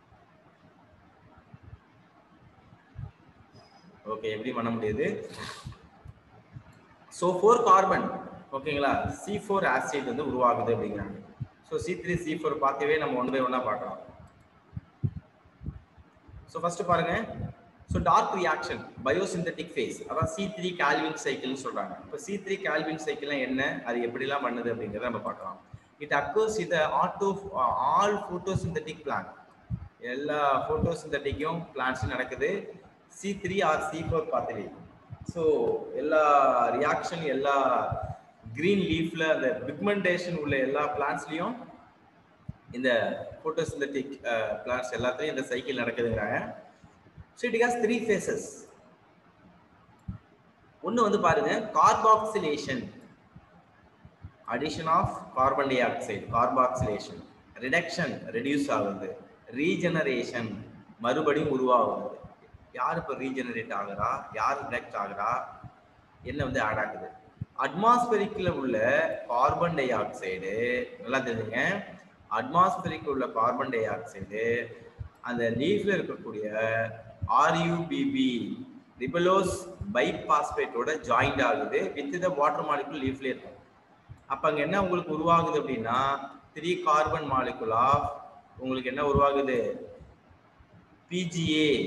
okay எப்படி பண்ண முடியுது ஸோ ஃபோர் கார்பன் ஓகேங்களா சி ஃபோர் ஆசிட் வந்து உருவாகுது அப்படிங்கிறாங்க so C three C four பார்க்கவே நம்ம ஒன் பை ஒன்னா பார்க்கலாம் ஸோ ஃபர்ஸ்ட் பாருங்க so dark reaction biosynthetic phase அதான் சி த்ரீ கால்வின் சைக்கிள்னு சொல்றாங்க இப்போ சி த்ரீ கால்வின் சைக்கிள்லாம் என்ன அது எப்படிலாம் பண்ணுது அப்படிங்கிறத நம்ம பார்க்கலாம் இட் அக்கர்ஸ் இத ஆட்டோ ஆல் ஃபோட்டோசிந்தட்டிக் பிளான்ட் எல்லா ஃபோட்டோசிந்தட்டிக்கும் பிளான்ட்ஸ் நடக்குது C three or C four pathway so எல்லா ரியாக்ஷன் எல்லா கிரீன் லீஃப்ல அந்த பிக்மெண்டேஷன் உள்ள எல்லா பிளான்ட்ஸ்லயும் இந்த ஃபோட்டோசிந்தட்டிக் பிளான்ட்ஸ் எல்லாத்துலயும் இந்த சைக்கிள் நடக்குதுங்கிறாங்க so it has three phases ஒன்று வந்து பாருங்க carboxylation addition of carbon dioxide carboxylation reduction reduce ஆகுது ரீஜெனரேஷன் மறுபடியும் உருவாகுது யார் இப்போ ரீஜெனரேட் ஆகுறா யார் ரிடக்ட் ஆகுறா என்ன வந்து ஆட் ஆகுது அட்மாஸ்பரிக்கில் உள்ள கார்பன் டை ஆக்சைடு நல்லா தெரிஞ்சுங்க அட்மாஸ்பரிக் உள்ள கார்பன் டை ஆக்சைடு அந்த லீஃப்ல இருக்கக்கூடிய ஆர்யூபிபி ரிபலோஸ் பைபாஸ்பேட்டோட ஜாயிண்ட் ஆகுது வித் த வாட்டர் மாலிகுல் லீஃப்ல இருக்கும் அப்ப அங்க என்ன உங்களுக்கு உருவாகுது அப்படின்னா த்ரீ கார்பன் மாலிகுல் ஆஃப் உங்களுக்கு என்ன உருவாகுது பிஜிஏ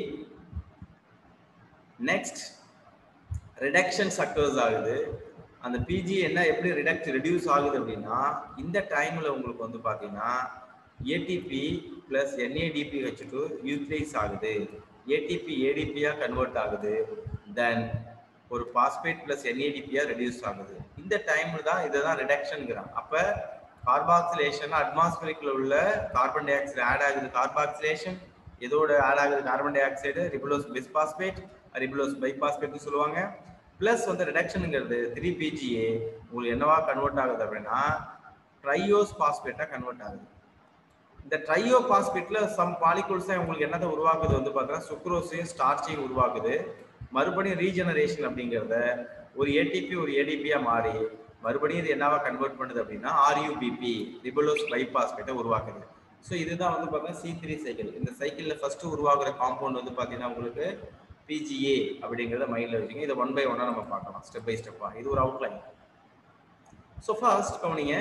நெக்ஸ்ட் ரிடக்ஷன் சக்கர்ஸ் ஆகுது அந்த பிஜி என்ன எப்படி ரிடக்ட் ரெடியூஸ் ஆகுது அப்படின்னா இந்த டைம்ல உங்களுக்கு வந்து பாத்தீங்கன்னா ATP plus NADP H two utilise ஆகுது ஏடிபி ஏடிபியா கன்வெர்ட் ஆகுது தென் ஒரு பாஸ்பேட் பிளஸ் என்ஏடிபியா ரெடியூஸ் ஆகுது இந்த டைம்ல தான் இதை தான் ரிடக்ஷன்ங்கிறான் அப்ப கார்பாக்சிலேஷன் அட்மாஸ்பியரிக்ல உள்ள கார்பன் டை ஆக்சைடு ஆட் ஆகுது கார்பாக்சிலேஷன் எதோட ஆட் ஆகுது carbon dioxide ribulose bisphosphate ribulose பைபாஸ்பேட்னு சொல்லுவாங்க பிளஸ் வந்து ரிடக்ஷனுங்கிறது த்ரீ பிஜிஏ உங்களுக்கு என்னவா கன்வெர்ட் ஆகுது அப்படின்னா ட்ரையோஸ் பாஸ்பேட்டா கன்வெர்ட் ஆகுது இந்த ட்ரையோ பாஸ்பேட்ல சம் பாலிகூல்ஸ் உங்களுக்கு என்னதை உருவாக்குது வந்து பார்த்தீங்கன்னா சுக்ரோஸையும் ஸ்டார்ச்சையும் உருவாக்குது மறுபடியும் ரீஜெனரேஷன் அப்படிங்கிறத ஒரு ஏடிபி ஒரு ஏடிபியா மாறி மறுபடியும் இது என்னவா கன்வெர்ட் பண்ணுது அப்படின்னா ஆர்யூபிபி ரிபுலோஸ் பைபாஸ்பேட்டை உருவாக்குது ஸோ இதுதான் வந்து பார்த்தீங்கன்னா சி த்ரீ சைக்கிள் இந்த சைக்கிளில் ஃபர்ஸ்ட் உருவாகுற காம்பவுண்ட் வந்து பார்த்தீங்கன்னா உங்களுக்கு பிஜிஏ அப்படிங்கிறத மைண்டில் வச்சுங்க இதை ஒன் பை ஒன்னாக நம்ம பார்க்கலாம் ஸ்டெப் பை ஸ்டெப்பாக இது ஒரு அவுட்லைன் ஸோ ஃபர்ஸ்ட் கவனிங்க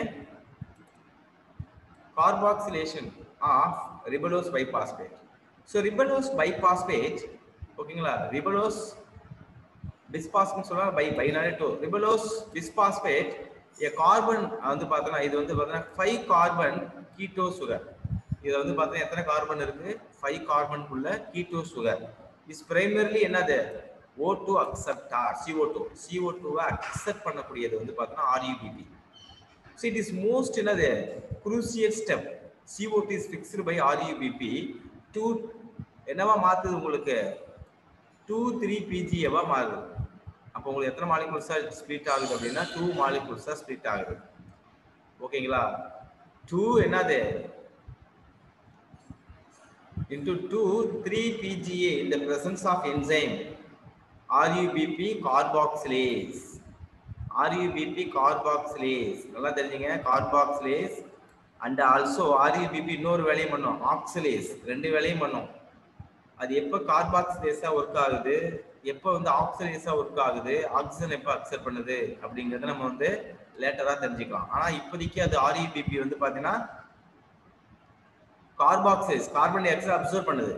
carboxylation of ribulose biphosphate so ribulose biphosphate ஓகேங்களா ரிபலோஸ் பிஸ்பாஸ்பேட் சொல்லலாம் பை பைனாலே two ribulose bisphosphate a carbon வந்து பார்த்தோன்னா இது வந்து பார்த்தீங்கன்னா ஃபைவ் கார்பன் கீட்டோ சுகர் இதில் வந்து பார்த்தீங்கன்னா எத்தனை கார்பன் இருக்கு ஃபைவ் கார்பனுக்குள்ள கீட்டோ சுகர் இஸ் பிரைமர்லி என்னது O two acceptor CO two CO டூவை அக்செப்ட் பண்ணக்கூடியது வந்து பார்த்தோன்னா RuBP so it is most என்னது crucial step CO two is fixed by RuBP to என்னவா மாத்துது உங்களுக்கு டூ த்ரீ பிஜிஏவா மாறுது அப்போ உங்களுக்கு எத்தனை மாலிகுல்ஸா ஸ்ப்ளிட் ஆகுது அப்படின்னா டூ மாலிகுல்ஸா ஸ்ப்ளிட் ஆகுது ஓகேங்களா டூ என்னது into 2 3 PGA in the presence of enzyme RUBP carboxylase RUBP carboxylase நல்லா தெரிஞ்சுங்க carboxylase அண்ட் ஆல்சோ RUBP இன்னொரு வேலையும் பண்ணும் ஆக்சிலேஸ் ரெண்டு வேலையும் பண்ணும் அது எப்போ கார்பாக்சிலேஸா ஒர்க் ஆகுது எப்போ வந்து ஆக்சிலேஸா ஒர்க் ஆகுது ஆக்சிஜன் எப்போ அக்செப்ட் பண்ணுது அப்படிங்கறத நம்ம வந்து லேட்டரா தெரிஞ்சுக்கலாம் ஆனா இப்போதைக்கு அது ஆர்இபிபி வந்து பாத்தீங்கன்னா carboxylase carbon dioxide absorb பண்ணுது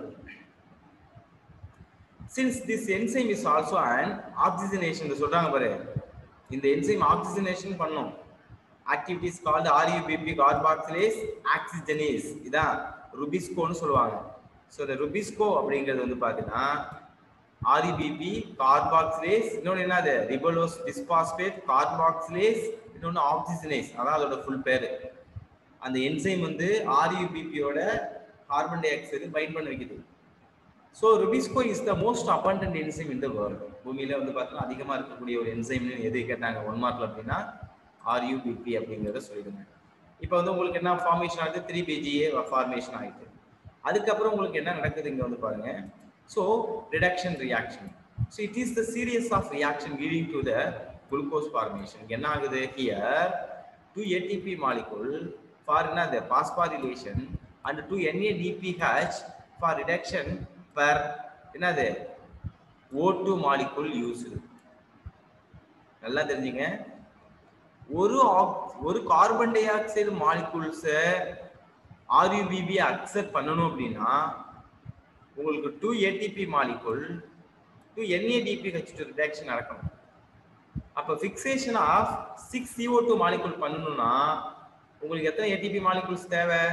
since this enzyme is also and oxygenation சொல்றாங்க பாரு இந்த என்சைம் ஆக்சிஜனேஷன் பண்ணும் activities called RuBP carboxylase oxygenase இதான் ருபிஸ்கோன்னு சொல்லுவாங்க ஸோ இந்த ருபிஸ்கோ அப்படிங்கிறது வந்து பார்த்தீங்கன்னா ஆர்இபிபி கார்பாக்சிலேஸ் இன்னொன்று என்னது ரிபலோஸ் டிஸ்பாஸ்பேட் கார்பாக்சிலேஸ் இன்னொன்று ஆக்சிஜனேஸ் அதான் அதோட ஃபுல் பேர் அந்த என்சைம் வந்து ஆர்யூபிபியோட கார்பன் டை ஆக்சைடு பைண்ட் பண்ண வைக்குது so RuBisCO is the most abundant enzyme இந்த வேர்ல்டு பூமியில வந்து பார்த்தீங்கன்னா அதிகமாக இருக்கக்கூடிய ஒரு என்சைம்னு எது கேட்டாங்க ஒன் மார்க்ல அப்படின்னா ஆர்யூபிபி அப்படிங்கிறத சொல்லிடுங்க இப்போ வந்து உங்களுக்கு என்ன ஃபார்மேஷன் ஆகுது த்ரீ பிஜிஏ ஃபார்மேஷன் ஆயிடுது அதுக்கப்புறம் உங்களுக்கு என்ன நடக்குது இங்க வந்து பாருங்க so reduction reaction so it is the series of reaction leading to the glucose formation என்ன ஆகுது here two ATP molecule for என்ன the phosphorylation and to NADPH for reduction per என்னது O2 molecule used நல்லா தெரிஞ்சுங்க ஒரு ஆக்- ஒரு carbon dioxide மாலிகூல்ஸை ஆர்யூபிபி அக்செப்ட் பண்ணணும் அப்படின்னா உங்களுக்கு two ATP molecule two NADP H two reduction நடக்கணும் அப்போ fixation of six CO2 two molecule பண்ணணும்னா உங்களுக்கு எத்தனை ஏடிபி மாலிகூல்ஸ் தேவை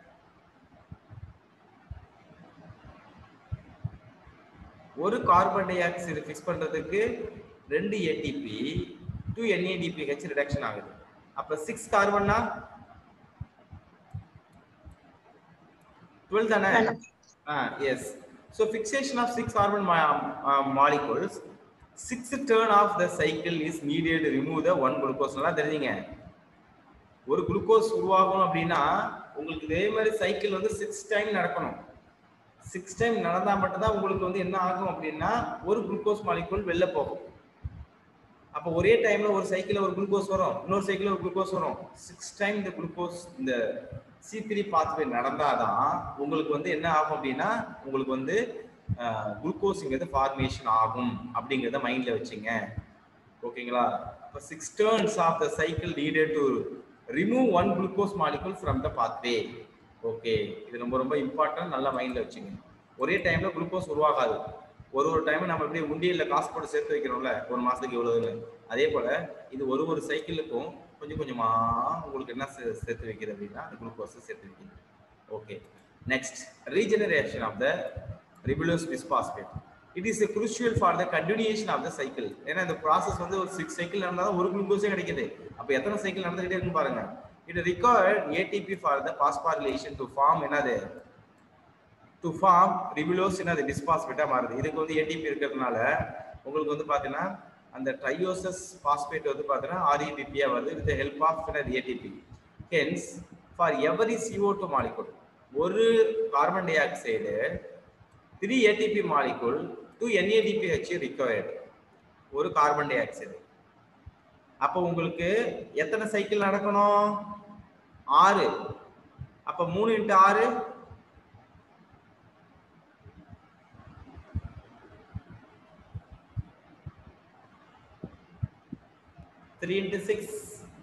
ஒரு கார்பன் டை ஆக்சைடு ஃபிக்ஸ் பண்றதுக்கு ரெண்டு ATP two NADP H reduction ஆகுது அப்ப சிக்ஸ் கார்பன்னா டுவெல் தானே ஆ yes so fixation of six carbon molecules six turn of the cycle is needed remove the one glucose நல்லா தெரிஞ்சுங்க ஒரு குளுக்கோஸ் உருவாகணும் அப்படின்னா உங்களுக்கு இதே மாதிரி சைக்கிள் வந்து சிக்ஸ் டைம் நடக்கணும் சிக்ஸ் டைம் நடந்தா மட்டும்தான் உங்களுக்கு வந்து என்ன ஆகும் அப்படின்னா ஒரு குளுக்கோஸ் மாலிகூல் வெளில போகும் அப்போ ஒரே டைம்ல ஒரு சைக்கிள்ல ஒரு குளுக்கோஸ் வரும் இன்னொரு சைக்கிள்ல ஒரு குளுக்கோஸ் வரும் சிக்ஸ் டைம் இந்த குளுக்கோஸ் இந்த சி த்ரீ பாத்வே நடந்தாதான் உங்களுக்கு வந்து என்ன ஆகும் அப்படின்னா உங்களுக்கு வந்து குளுக்கோஸுங்கிறது ஃபார்மேஷன் ஆகும் அப்படிங்கிறத மைண்ட்ல வச்சுங்க ஓகேங்களா இப்போ six turns of the cycle needed to remove one glucose molecule from the pathway okay இது ரொம்ப ரொம்ப இம்பார்ட்டன்ட் நல்லா மைண்ட்ல வச்சுங்க ஒரே டைம்ல குளுக்கோஸ் உருவாகாது ஒரு ஒரு டைம் நம்ம எப்படி உண்டியல்ல காசு போட்டு சேர்த்து வைக்கிறோம்ல ஒரு மாசத்துக்கு இவ்வளவுன்னு அதே போல இது ஒரு ஒரு சைக்கிளுக்கும் கொஞ்சம் கொஞ்சமா உங்களுக்கு என்ன சே- சேர்த்து வைக்கிறது அப்படின்னா குளுக்கோஸ் சேர்த்து வைக்கிறது okay next regeneration of the ribulose bisphosphate it is crucial for the continuation of the cycle ஏன்னா இந்த ப்ராசஸ் வந்து ஒரு சிக்ஸ் சைக்கிள் நடந்தால் ஒரு குளுக்கோஸே கிடைக்குது அப்போ எத்தனை சைக்கிள் நடந்துகிட்டே இருக்குன்னு பாருங்க it required ATP for the phosphorylation to form என்னது டு ஃபார்ம் ரிபுலோஸ் என்னது டிஸ்பாஸ்பேட்டா மாறுது இதுக்கு வந்து ஏடிபி இருக்கிறதுனால உங்களுக்கு வந்து பார்த்தீங்கன்னா அந்த ட்ரையோசஸ் பாஸ்பேட் வந்து பார்த்தீங்கன்னா ஆர்இபிபியா வருது வித் ஹெல்ப் ஆஃப் என்னது ATP hence for every CO2 two molecule ஒரு carbon dioxide three ATP molecule two NADP H required ஒரு கார்பன் டை ஆக்சைடு அப்போ உங்களுக்கு எத்தனை சைக்கிள் நடக்கணும் ஆறு அப்ப மூணு இன்ட்டு ஆறு த்ரீ இன்ட்டு சிக்ஸ்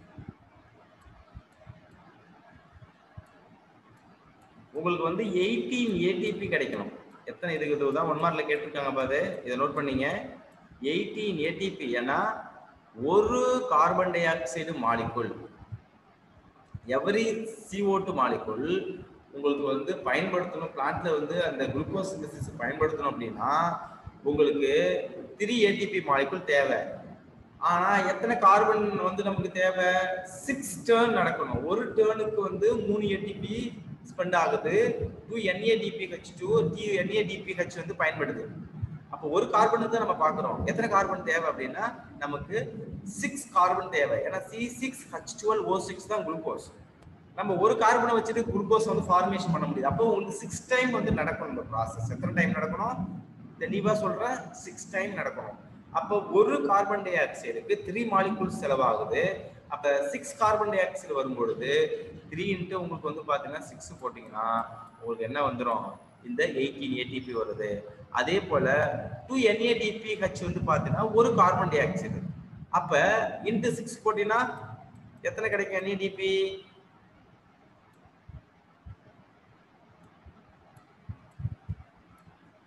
உங்களுக்கு வந்து எயிட்டீன் ஏடிபி கிடைக்கணும் எத்தனை இதுக்கு இதுதான் ஒன் மார்க்ல கேட்டிருக்காங்க பாரு இதை நோட் பண்ணீங்க எயிட்டீன் ஏடிபி ஏன்னா ஒரு carbon dioxide molecule every CO2 two molecule உங்களுக்கு வந்து பயன்படுத்தணும் பிளான்ட்ல வந்து அந்த குளுக்கோஸ் சிந்தசிஸ் பயன்படுத்தணும் அப்படின்னா உங்களுக்கு த்ரீ ஏடிபி மாலிகுல் தேவை ஆனா எத்தனை கார்பன் வந்து நமக்கு தேவை சிக்ஸ் டேர்ன் நடக்கணும் ஒரு டேர்னுக்கு வந்து மூணு ஏடிபி ஸ்பெண்ட் ஆகுது டூ என்ஏடிபிஹெச் டூ டி என்ஏடிபிஹெச் வந்து பயன்படுது அப்போ ஒரு கார்பன் தான் நம்ம பார்க்குறோம் எத்தனை கார்பன் தேவை அப்படின்னா நமக்கு சிக்ஸ் கார்பன் தேவை ஏன்னா C six H twelve O six தான் குளுக்கோஸ் நம்ம ஒரு கார்பனை வச்சுட்டு குளுக்கோஸ் வந்து ஃபார்மேஷன் பண்ண முடியாது அப்போ உங்களுக்கு சிக்ஸ் டைம் வந்து நடக்கணும் இந்த ப்ராசஸ் எத்தனை டைம் நடக்கணும் தெளிவா சொல்றேன் சிக்ஸ் டைம் நடக்கணும் அப்போ ஒரு கார்பன் டை ஆக்சைடுக்கு த்ரீ மாலிகூல் செலவாகுது அப்ப சிக்ஸ் கார்பன் டை ஆக்சைடு வரும்பொழுது த்ரீ இன்ட்டு உங்களுக்கு வந்து பாத்தீங்கன்னா சிக்ஸ் போட்டீங்கன்னா உங்களுக்கு என்ன வந்துடும் இந்த எயிட்டீன் ஏடிபி வருது அதே போல டூ என்ஏடிபி ஹச் வந்து பாத்தீங்கன்னா ஒரு கார்பன் டை ஆக்சைடு அப்ப இன்ட்டு சிக்ஸ் போட்டீங்கன்னா எத்தனை கிடைக்கும் என்ஏடிபி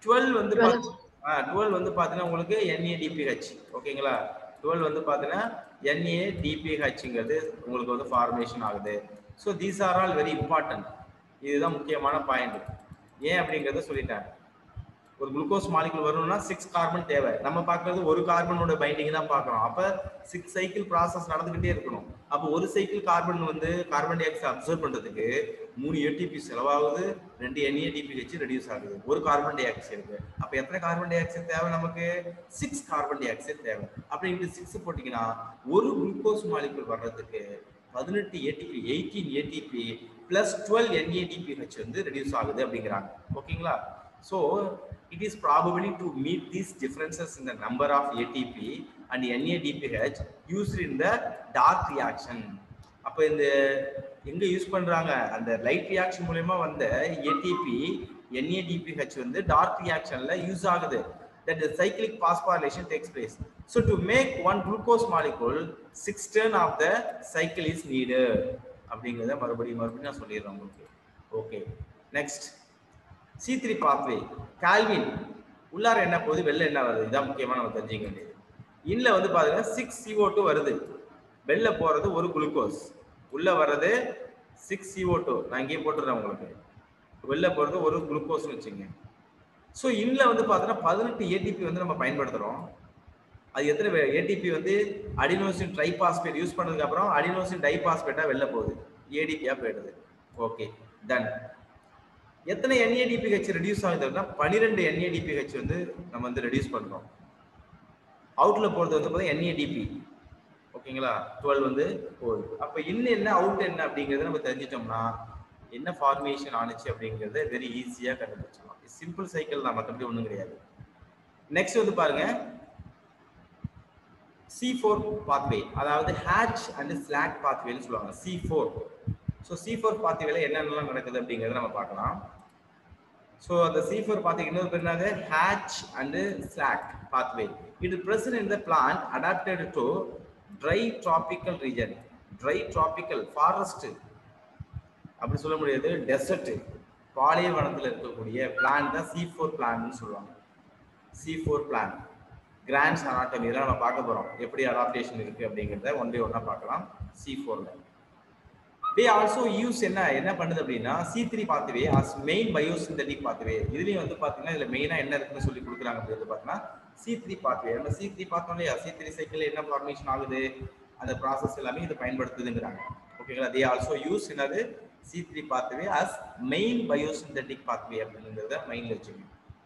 டுவெல் வந்து 12. டுவெல் வந்து பார்த்தீங்கன்னா உங்களுக்கு NADPH ஓகேங்களா டுவெல் வந்து பார்த்தீங்கன்னா NADPHங்கிறது உங்களுக்கு வந்து ஃபார்மேஷன் ஆகுது so these are all very important இதுதான் முக்கியமான பாயிண்ட் ஏன் அப்படிங்கறத சொல்லிட்டேன் ஒரு குளுக்கோஸ் மாலிகுல் வரணும்னா சிக்ஸ் கார்பன் தேவை நம்ம பார்க்கறது ஒரு கார்பனோட பைண்டிங் தான் பார்க்குறோம் அப்ப சிக்ஸ் சைக்கிள் ப்ராசஸ் நடந்துகிட்டே இருக்கணும் அப்போ ஒரு சைக்கிள் கார்பன் வந்து கார்பன் டை ஆக்சைடு அப்சர்வ் பண்றதுக்கு மூணு ஏடிபி செலவாகுது ரெண்டு NADPH ரெடியூஸ் ஆகுது ஒரு கார்பன் டை ஆக்சைடு அப்ப எத்தனை கார்பன் டை ஆக்சைடு தேவை நமக்கு சிக்ஸ் கார்பன் டை ஆக்சைடு தேவை அப்படி இங்க சிக்ஸ் போட்டீங்கன்னா ஒரு குளுக்கோஸ் மாலிகுல் வர்றதுக்கு பதினெட்டு ATP eighteen ATP plus twelve NADPH வந்து ரெடியூஸ் ஆகுது அப்படிங்கிறாங்க ஓகேங்களா so it is probably to meet these differences in the number of ATP and NADPH used in the dark reaction அப்ப இந்த எங்க யூஸ் பண்றாங்க அந்த லைட் ரியாக்ஷன் மூலயமா வந்த ஏடிபி NADPH வந்து டார்க் ரியாக்ஷன்ல யூஸ் ஆகுது that the cyclic phosphorylation takes place so to make one glucose molecule six turn of the cycle is needed அப்படிங்கறத மறுபடியும் மறுபடியும் நான் சொல்லிடுறேன் உங்களுக்கு okay next C three pathway Calvin உள்ளார என்ன போகுது வெளில என்ன வருது இதான் முக்கியமா நம்ம தெரிஞ்சுக்க வேண்டியது இன்ல வந்து பாத்தீங்கன்னா சிக்ஸ் CO2 டூ வருது வெளில போறது ஒரு குளுக்கோஸ் உள்ள வர்றது சிக்ஸ் CO2 டூ நான் இங்கேயே போட்டுறேன் உங்களுக்கு வெளில போறது ஒரு குளுக்கோஸ்னு வச்சுங்க ஸோ இன்ல வந்து பார்த்தீங்கன்னா பதினெட்டு ஏடிபி வந்து நம்ம பயன்படுத்துறோம் அது எத்தனை ஏடிபி வந்து அடினோசின் ட்ரைபாஸ்பேட் யூஸ் பண்ணதுக்கு அப்புறம் அடினோசின் டைபாஸ்பேட்டா வெளில போகுது ஏடிபியா போயிடுது ஓகே டன் எத்தனை NADPH ரெடியூஸ் ஆகுதுன்னா பன்னிரெண்டு NADPH வந்து நம்ம வந்து ரெடியூஸ் பண்றோம் அவுட்ல போறது வந்து பார்த்தீங்கன்னா NADP ஓகேங்களா டுவெல் வந்து போகுது அப்ப இன்னும் என்ன அவுட் என்ன அப்படிங்கறத நம்ம தெரிஞ்சிட்டோம்னா என்ன ஃபார்மேஷன் ஆனிச்சு அப்படிங்கறத வெரி ஈஸியா கண்டுபிடிச்சிடலாம் சிம்பிள் சைக்கிள் தான் மற்றபடி ஒண்ணும் கிடையாது நெக்ஸ்ட் வந்து பாருங்க சி ஃபோர் பாத்வே அதாவது ஹேட்ச் அண்ட் ஸ்லாக் பாத்வேன்னு சொல்லுவாங்க C four so C four பாத்வேல என்னென்னலாம் நடக்குது அப்படிங்கிறத நம்ம பார்க்கலாம் ஸோ அந்த சி ஃபோர் பாத்தீங்கன்னா இன்னொரு பேர் என்னது ஹேட்ச் அண்ட் ஸ்லாக் பாத்வே இது present in the plant adapted to dry tropical region dry tropical forest அப்படி சொல்ல முடியாது டெசர்ட் பாலைவனத்தில் இருக்கக்கூடிய பிளான் தான் சி ஃபோர் பிளான்னு சொல்லுவாங்க C four plant Kranz anatomy இதெல்லாம் நம்ம பார்க்க போறோம் எப்படி அடாப்டேஷன் இருக்கு அப்படிங்கிறத ஒன் பை ஒன்னா பார்க்கலாம் சி ஃபோர்ல தே ஆல்சோ யூஸ் என்ன என்ன பண்ணுது அப்படின்னா C three pathway as main biosynthetic pathway இதுலயும் வந்து பாத்தீங்கன்னா இதுல மெயினா என்ன இருக்குன்னு சொல்லி கொடுக்குறாங்க அப்படின்னு பார்த்தீங்கன்னா சி த்ரீ பாத்துவே நம்ம சி த்ரீ பார்த்தோம் இல்லையா சி த்ரீ சைக்கிள் என்ன ஃபார்மேஷன் ஆகுது அந்த ப்ராசஸ் எல்லாமே இது பயன்படுத்துதுங்கிறாங்க ஓகேங்களா தே ஆல்சோ யூஸ் என்னது C three pathway as main biosynthetic pathway அப்படிங்கிறத மெயின்ல வச்சுக்கணும்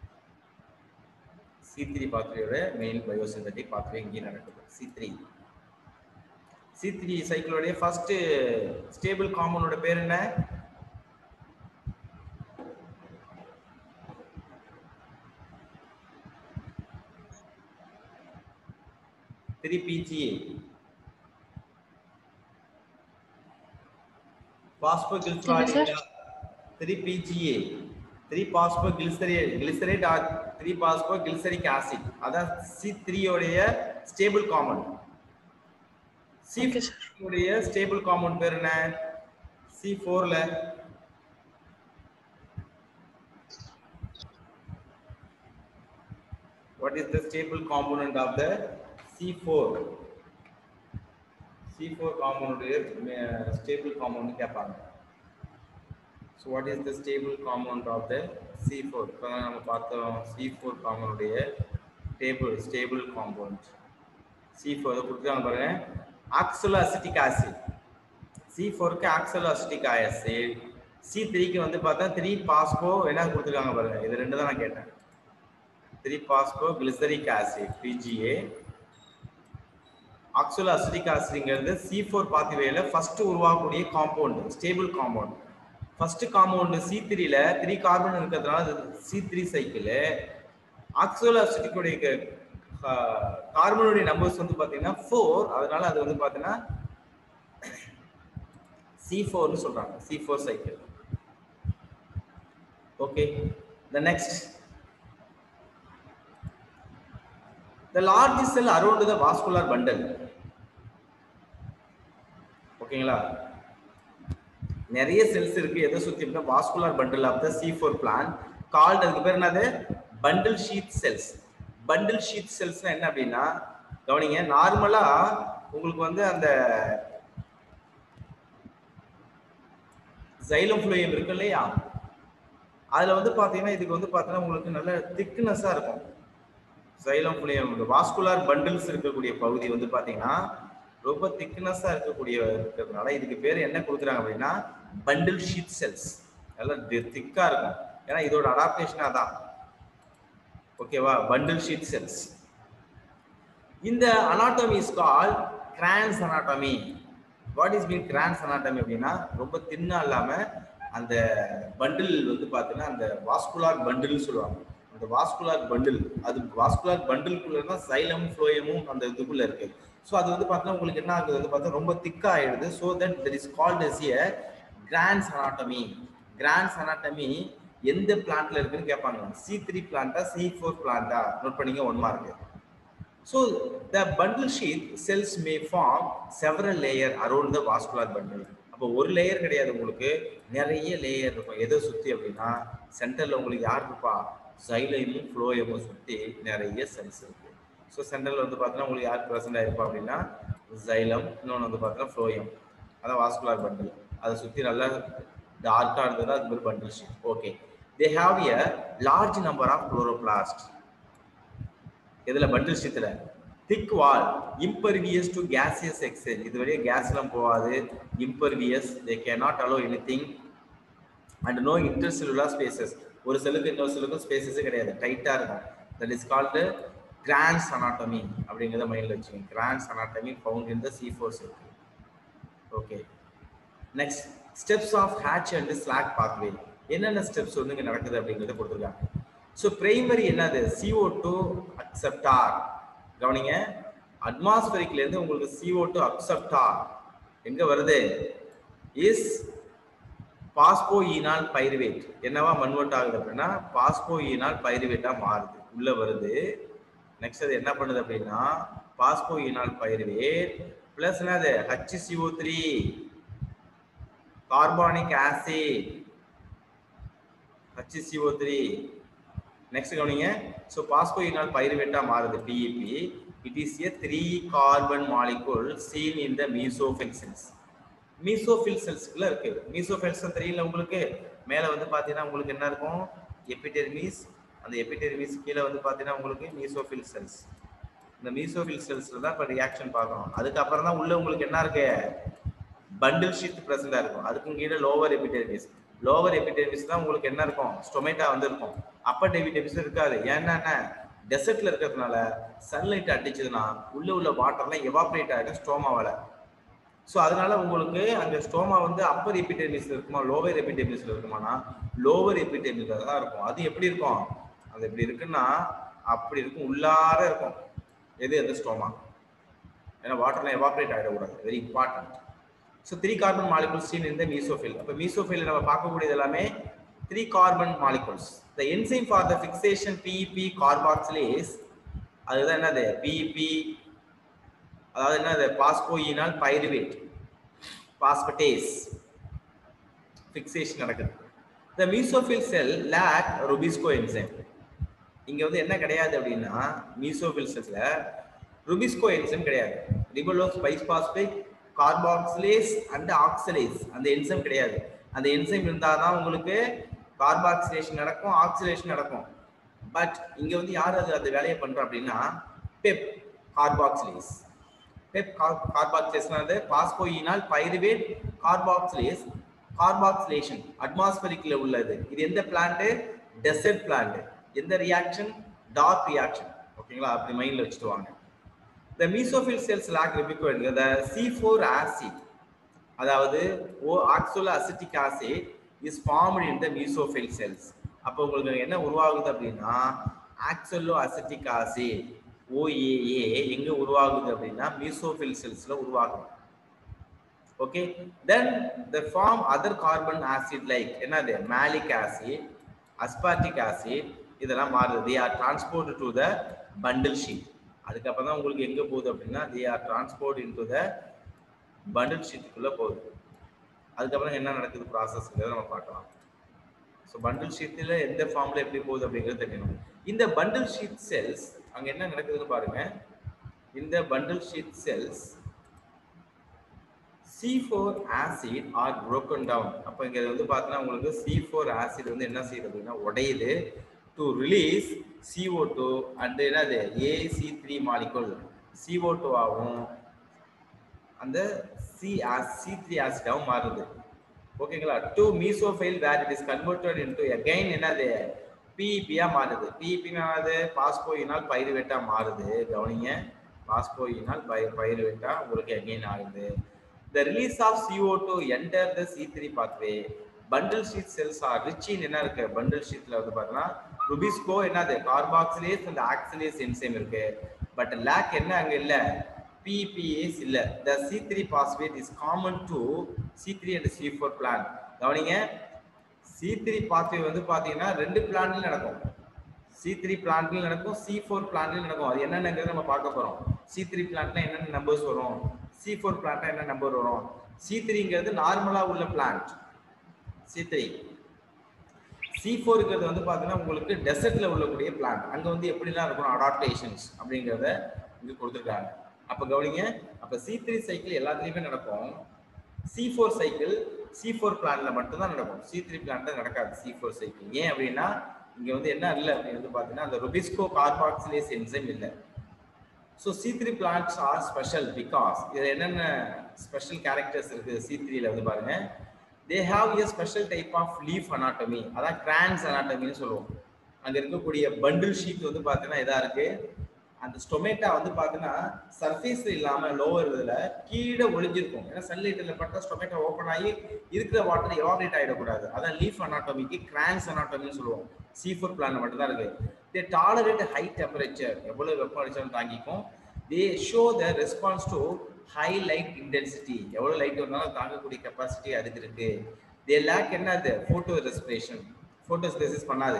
சி த்ரீ பாத்வேயோட மெயின் பயோசிந்தட்டிக் பாத்வே இங்கே நடக்குது சி த்ரீ சி த்ரீ சைக்கிளோடைய ஃபர்ஸ்ட் ஸ்டேபிள் காம்பவுண்டோட பேர் என்ன three PGA phosphoglycerate three PGA three phosphoglycerate glycerate or three phosphoglyceric acid அதான் சி த்ரீயோடைய stable compound C Okay, sir. உடைய ஸ்டேபிள் காம்பவுண்ட் பேர் என்ன சி ஃபோர்ல what is the stable component of the C4 C4 component is uh, stable component கேட்பாங்க so what is the stable component of the C4 இப்போ தான் நம்ம பார்த்தோம் C4 component உடைய stable stable component C4 இதை கொடுத்துருக்காங்க பாருங்க ஆக்சலோஅசிட்டிக் ஆசிட் C4 க்கு ஆக்சலோஅசிட்டிக் ஆசிட் C3 க்கு வந்து பார்த்தா த்ரீ பாஸ்போ என்ன கொடுத்துருக்காங்க பாருங்க இது ரெண்டு தான் நான் கேட்டேன் three phosphoglyceric acid PGA oxaloacetic ஆசிட்ங்கிறது சி ஃபோர் பாத்திவேல ஃபர்ஸ்ட் உருவாகக்கூடிய compound stable compound first compound C த்ரீல த்ரீ கார்பன் இருக்கிறதுனால அது சி த்ரீ சைக்கிள் ஆக்சுவல் அசிட்டிக்குடைய கார்பனுடைய நம்பர்ஸ் வந்து பார்த்தீங்கன்னா ஃபோர் அதனால அது வந்து பார்த்தீங்கன்னா சி ஃபோர்னு சொல்றாங்க C four cycle okay the next the largest cell around the vascular bundle ஓகேங்களா நிறைய செல்ஸ் இருக்கு எதை சுத்தி இருந்தா vascular bundle of the C four plant called அதுக்கு பேர் என்னது bundle sheath cells bundle sheath செல்ஸ்னா என்ன அப்படின்னா கவனிங்க நார்மலா உங்களுக்கு வந்து அந்த ஜைலம் ஃப்ளோயம் இருக்கு இல்லையா அதுல வந்து பாத்தீங்கன்னா இதுக்கு வந்து பாத்தீங்கன்னா உங்களுக்கு நல்ல திக்னஸா இருக்கும் ஜைலம் ஃப்ளோயம் வாஸ்குலார் பண்டில்ஸ் இருக்கக்கூடிய பகுதி வந்து பாத்தீங்கன்னா ரொம்ப திக்னஸா இருக்கக்கூடிய இருக்கிறதுனால இதுக்கு பேர் என்ன கொடுக்குறாங்க அப்படின்னா பண்டில் ஷீட் செல்ஸ் நல்லா திக்கா இருக்கும் ஏன்னா இதோட அடாப்டேஷன் அதான் ஓகேவா பண்டில் ஷீட் செல்ஸ் இந்த anatomy is call Kranz anatomy what is mean Kranz anatomy அப்படின்னா ரொம்ப தின்னா இல்லாம அந்த பண்டில் வந்து பார்த்தீங்கன்னா அந்த வாஸ்குலார் பண்டில் சொல்லுவாங்க அந்த வாஸ்குலார் பண்டில் அது வாஸ்குலார் பண்டிலுக்குள்ள தான் சைலம் ஃப்ளோயமும் அந்த இதுக்குள்ள இருக்கு ஸோ அது வந்து பார்த்தீங்கன்னா உங்களுக்கு என்ன ஆகுது வந்து பார்த்தா ரொம்ப திக்கா ஆயிடுது so that that is called as a Kranz anatomy Kranz anatomy எந்த பிளான்ட்ல இருக்குன்னு கேட்பாங்க சி த்ரீ பிளான்ட்டா சி ஃபோர் பிளான்ட்டா நோட் பண்ணிங்க one mark so the bundle sheath cells may form several layer around the vascular bundle அப்போ ஒரு layer கிடையாது உங்களுக்கு நிறைய லேயர் இருக்கும் எதை சுற்றி அப்படின்னா சென்டரில் உங்களுக்கு யார் இருப்பா சைலைமும் ஃப்ளோயமும் சுற்றி நிறைய செல்ஸ் இருக்கு ஸோ சென்டரில் வந்து பார்த்தீங்கன்னா உங்களுக்கு யார் ப்ரெசென்ட் ஆயிருப்பா அப்படின்னா ஜைலம் இன்னொன்று வந்து பார்த்தீங்கன்னா ஃப்ளோயம் அதான் வாஸ்குலார் பண்டில் அதை சுற்றி நல்லா டார்க்காக இருந்ததுன்னா அது மாதிரி bundle sheath okay they have a large number of chloroplast இதுல பண்டில் ஷீட்ல thick wall impervious to gaseous exchange இது வரையும் கேஸ்லாம் போகாது impervious they can not allow anything and no intercellular spaces ஒரு செல்லுக்கு இன்னொரு செல்லுக்கும் ஸ்பேசஸே கிடையாது டைட்டாக இருக்கும் that is called Kranz anatomy அப்படிங்கிறத மைண்டில் வச்சுக்கோங்க Kranz anatomy found in the C four cell okay next steps of Hatch and Slack pathway என்னென்ன ஸ்டெப்ஸ் வந்து இங்கே நடக்குது அப்படிங்கிறத கொடுத்துருக்காங்க ஸோ பிரைமரி என்னது CO2 டூ அக்செப்டார் கவனிங்க அட்மாஸ்பரிக்ல இருந்து உங்களுக்கு CO2 டூ அக்செப்டார் எங்க வருது இஸ் பாஸ்போ ஈனால் பைருவேட் என்னவா மண்வெட்டு ஆகுது அப்படின்னா பாஸ்போ ஈனால் பைருவேட்டா மாறுது உள்ள வருது நெக்ஸ்ட் அது என்ன பண்ணுது அப்படின்னா பாஸ்போ ஈனால் பைருவேட் பிளஸ் என்னது HCO3 three carbonic acid HCO3 three next கவனிங்க ஸோ பாஸ்போயினால் பைருவேட்டா மாறுது PEP it is a three carbon molecule seen in the mesophyll cells mesophyll செல்ஸ்க்குள்ள இருக்கு மீசோஃபில் செல் தெரியல உங்களுக்கு மேலே வந்து பார்த்தீங்கன்னா உங்களுக்கு என்ன இருக்கும் எபிடெர்மிஸ் அந்த எபிடெர்மிஸ் கீழே வந்து பார்த்தீங்கன்னா உங்களுக்கு மீசோஃபில் செல்ஸ் இந்த மீசோஃபில் செல்ஸ்ல தான் இப்போ ரியாக்ஷன் பார்க்கணும் அதுக்கப்புறம் தான் உள்ள உங்களுக்கு என்ன இருக்கு பண்டில் ஷீட் ப்ரெசென்டா இருக்கும் அதுக்கும் கீழே லோவர் எபிடெர்மிஸ் லோவர் எபிடெர்மிஸ் தான் உங்களுக்கு என்ன இருக்கும் ஸ்டொமேட்டா வந்து இருக்கும் அப்பர் எபிடெர்மிஸ் இருக்காது ஏன்னா டெசர்ட்ல இருக்கிறதுனால சன்லைட் அடிச்சதுன்னா உள்ள உள்ள வாட்டர்லாம் எவாப்ரேட் ஆகிடும் ஸ்டோமாவால ஸோ அதனால உங்களுக்கு அங்க ஸ்டோமா வந்து அப்பர் எபிடெர்மிஸ்ல இருக்குமா லோவர் எபிடெர்மிஸ்ல இருக்குமானா லோவர் எபிடெர்மிஸ்ல தான் இருக்கும் அது எப்படி இருக்கும் அது எப்படி இருக்குன்னா அப்படி இருக்கும் உள்ளார இருக்கும் எது அந்த ஸ்டோமா ஏன்னா வாட்டர்லாம் எவாப்ரேட் ஆகிடக்கூடாது very important so three carbon molecules seen இந்த மீசோஃபில் அப்போ மீசோஃபில் நம்ம பார்க்கக்கூடியது எல்லாமே three carbon molecules the enzyme for the fixation PEP carboxylase அதுதான் என்னது பிஇபி அதாவது என்னது பாஸ்போயினால் பைருவேட் பாஸ்பட்டேஸ் ஃபிக்சேஷன் நடக்குது the mesophyll cell lack rubisco enzyme இங்க வந்து என்ன கிடையாது அப்படின்னா மீசோஃபில் செல்ஸ்ல ருபிஸ்கோ என்சைம் கிடையாது ரிபலோஸ் பைஸ்பாஸ்பேட் கார்பாக்சிலேஸ் அண்ட் ஆக்சிலேஸ் அந்த என்சைம் கிடையாது அந்த என்சைம் இருந்தால் தான் உங்களுக்கு கார்பாக்சிலேஷன் நடக்கும் ஆக்சிலேஷன் நடக்கும் பட் இங்க வந்து யார் அது அந்த வேலையை பண்றா அப்படின்னா பெப் கார்பாக்சிலேஸ் பெப் கார்பாக்சிலேஸ்னாது பாஸ்போயினால் பைருவேட் கார்பாக்சிலேஸ் கார்பாக்சிலேஷன் அட்மாஸ்பரிக்ல உள்ளது இது எந்த பிளான்ட் டெசர்ட் பிளான்ட் எந்த ரியாக்ஷன் டார்க் ரியாக்ஷன் ஓகேங்களா அப்படி மைண்ட்ல வச்சுட்டு வாங்க the mesophil cells lack ubiquitin the C4 acid அதாவது oxaloacetic acid is formed in the mesophyll cells அப்போ உங்களுக்கு என்ன உருவாகுது அப்படின்னா ஆக்சலோ அசிட்டிக் ஆசிட் ஓஏஏ எங்க உருவாகுது அப்படின்னா மீசோஃபில் செல்ஸ்ல உருவாகும் okay then the form other carbon acid like என்னது மேலிக் ஆசிட் அஸ்பார்டிக் ஆசிட் இதெல்லாம் மாறுது they are transport to the bundle sheath அதுக்கப்புறம் தான் உங்களுக்கு எங்க போகுது அப்படின்னா they are transport into the bundle ஷீட்டுக்குள்ள போகுது அதுக்கப்புறம் என்ன நடக்குது ப்ராசஸ்ங்கிறத நம்ம பார்க்கலாம் ஸோ ஸோ பண்டில் ஷீட்டில் எந்த ஃபார்ம்ல எப்படி போகுது அப்படிங்கிறது தெரியணும் இந்த பண்டில் ஷீட் செல்ஸ் அங்க என்ன நடக்குதுன்னு பாருங்க இந்த bundle sheath cells C4 acid are broken down அப்போ இங்க வந்து பார்த்தீங்கன்னா உங்களுக்கு C4 ஆசிட் வந்து என்ன செய்யுது அப்படின்னா உடையுது டு ரிலீஸ் CO2 அண்ட் என்னது AC3 மாலிகுல் CO2 ஆகும் அந்த சி சி த்ரீ ஆசிடாகவும் மாறுது ஓகேங்களா to mesophyll where it is converted into again என்னது பிஇபியா மாறுது பிஇபி என்னது பாஸ்போயினால் பயிர்வேட்டா மாறுது கவனிங்க பாஸ்போயினால் பய பயிர்வேட்டா உங்களுக்கு அகைன் ஆகுது the release of CO2 enter the C three pathway bundle sheath cells are rich in என்ன இருக்கு பண்டில் ஷீட்ல வந்து பார்த்தீங்கன்னா ருபிஸ்கோ என்னது கார்பாக்சிலேஸ் அந்த ஆக்சிலேஸ் என்சைம் இருக்கு பட் லேக் என்ன அங்க இல்ல பிபிஏஸ் இல்ல the C three phosphate is common to C three and C four plant கவனிங்க சி த்ரீ பாத்வே வந்து பாத்தீங்கன்னா ரெண்டு பிளான்ட்லயும் நடக்கும் சி த்ரீ பிளான்ட்லயும் நடக்கும் சி ஃபோர் பிளான்ட்லயும் நடக்கும் அது என்னென்னங்கிறத நம்ம பார்க்க போறோம் சி த்ரீ பிளான்ட்ல என்னென்ன நம்பர்ஸ் வரும் சி ஃபோர் பிளான்ட்ல என்ன நம்பர் வரும் சி த்ரீங்கிறது நார்மலா உள்ள பிளான்ட் சி த்ரீ சி ஃபோருங்கிறது வந்து பார்த்தீங்கன்னா உங்களுக்கு டெசர்ட்ல உள்ளக்கூடிய பிளான்ட் அங்கே வந்து எப்படிலாம் இருக்கணும் அடாப்டேஷன்ஸ் அப்படிங்கிறத இங்கே கொடுத்துருக்காங்க அப்போ கவனிங்க அப்போ சி த்ரீ சைக்கிள் எல்லாத்துலேயுமே நடக்கும் C four cycle C four பிளான்ல மட்டும்தான் நடக்கும் சி த்ரீ பிளான்ல நடக்காது சி ஃபோர் சைக்கிள் ஏன் அப்படின்னா இங்கே வந்து என்ன இல்லை அப்படின்னு வந்து பார்த்தீங்கன்னா அந்த ருபிஸ்கோ கார்பாக்சிலேஸ் என்சைம் இல்லை so C three plants are special because இதில் என்னென்ன ஸ்பெஷல் கேரக்டர்ஸ் இருக்குது சி த்ரீல வந்து பாருங்க they have a special type of leaf anatomy அதான் கிரான்ஸ் அனாட்டமின்னு சொல்லுவோம் அங்கே இருக்கக்கூடிய பண்டில் ஷீட் வந்து பார்த்தீங்கன்னா இதாக இருக்கு அந்த ஸ்டொமேட்டா வந்து பார்த்தீங்கன்னா சர்ஃபேஸ் இல்லாமல் லோவர் இதில் கீழே ஒளிஞ்சிருக்கும் ஏன்னா சன்லைட்டில் பட்டா ஸ்டொமேட்டோ ஓப்பன் ஆகி இருக்கிற வாட்டர் எவாபரேட் ஆகிடக்கூடாது அதான் லீஃப் அனாட்டமிக்கு கிரான்ஸ் அனாட்டமின்னு சொல்லுவோம் சி ஃபோர் பிளான் மட்டும் தான் இருக்கு தே டாலரேட் ஹை டெம்பரேச்சர் எவ்வளவு வெப்பம் அடிச்சாலும் தாங்கிக்கும் they show the response to high light intensity எவ்வளவு லைட் வந்தாலும் தாங்கக்கூடிய கெப்பாசிட்டி அதுக்கு இருக்கு தே லேக் என்ன அது போட்டோ ரெஸ்பிரேஷன் போட்டோஸ்பேசிஸ் பண்ணாது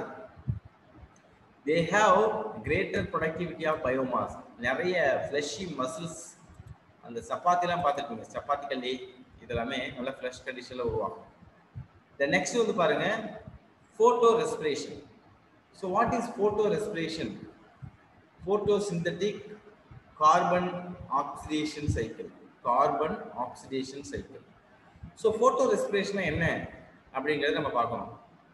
they have greater productivity of biomass நிறைய ஃப்ளஷி மசில்ஸ் அந்த சப்பாத்திலாம் பார்த்துருப்பீங்க சப்பாத்தி கல்லி இதெல்லாமே நல்ல ஃப்ளஷ் கண்டிஷனில் உருவாகும் த நெக்ஸ்ட் வந்து பாருங்க photorespiration so what is photorespiration photosynthetic carbon oxidation cycle carbon oxidation cycle so photorespiration என்ன அப்படிங்கிறத நம்ம பார்க்கணும்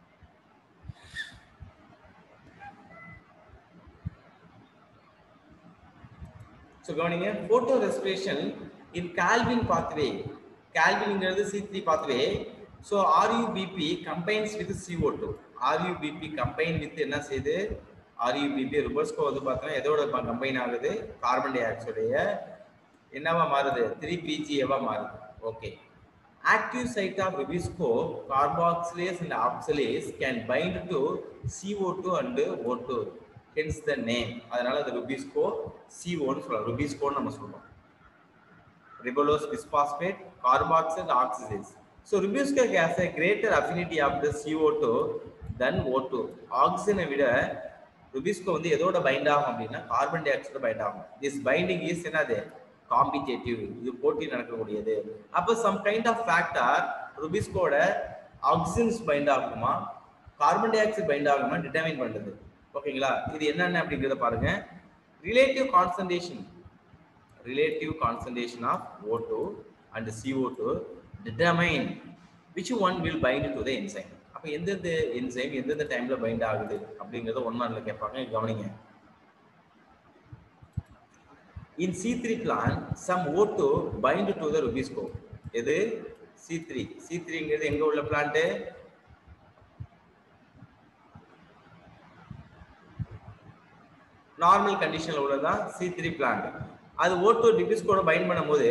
ஸோ கவனிங்க photorespiration in Calvin pathway கால்வின்ங்கிறது C three pathway so RuBP combines with CO two RuBP combine with என்ன செய்யுது RUPP ரிவர்ஸ்கோ வந்து பார்த்தோன்னா எதோட கம்பைன் ஆகுது கார்பன் டை ஆக்சைடைய என்னவா மாறுது த்ரீ பிஜிஏவா மாறுது okay active site of rubisco carboxylase and oxylase can bind to CO two and O two hence the name அதனால அது ருபிஸ்கோ சிஓன்னு சொல்லலாம் ருபிஸ்கோன்னு நம்ம சொல்றோம் ribulose bisphosphate carboxyl oxygenase so rubisco has a greater affinity of the CO2 than O2 ஆக்சிஜனை விட RuBisCO வந்து எதோட பைண்ட் ஆகும் அப்படின்னா கார்பன் டை ஆக்சைடு பைண்ட் ஆகும் திஸ் பைண்டிங் இஸ் என்னது காம்பிடேட்டிவ் இது போட்டி நடக்கக்கூடியது அப்போ சம் கைண்ட் ஆஃப் ஃபேக்டர் ருபிஸ்கோட ஆக்சிஜன்ஸ் பைண்ட் ஆகுமா கார்பன் டை ஆக்சைடு பைண்ட் ஆகுமா டிட்டர்மைன் பண்ணுது ஓகேங்களா இது என்னென்ன அப்படிங்கிறத பாருங்க relative concentration relative concentration of O2 and CO2 determine which one will bind to the enzyme. அப்ப எந்தெந்த என்சைம் எந்தெந்த டைம்ல பைண்ட் ஆகுது அப்படிங்கறத ஒன் மார்க்ல கேட்பாங்க கவனிங்க in C three plant some O two bind to the rubisco எது சி த்ரீ சி த்ரீங்கிறது எங்க உள்ள பிளான்ட் நார்மல் கண்டிஷன்ல உள்ளதான் சி த்ரீ பிளான்ட் அது ஓட்டோ டிபிஸ்கோட பைண்ட் பண்ணும்போது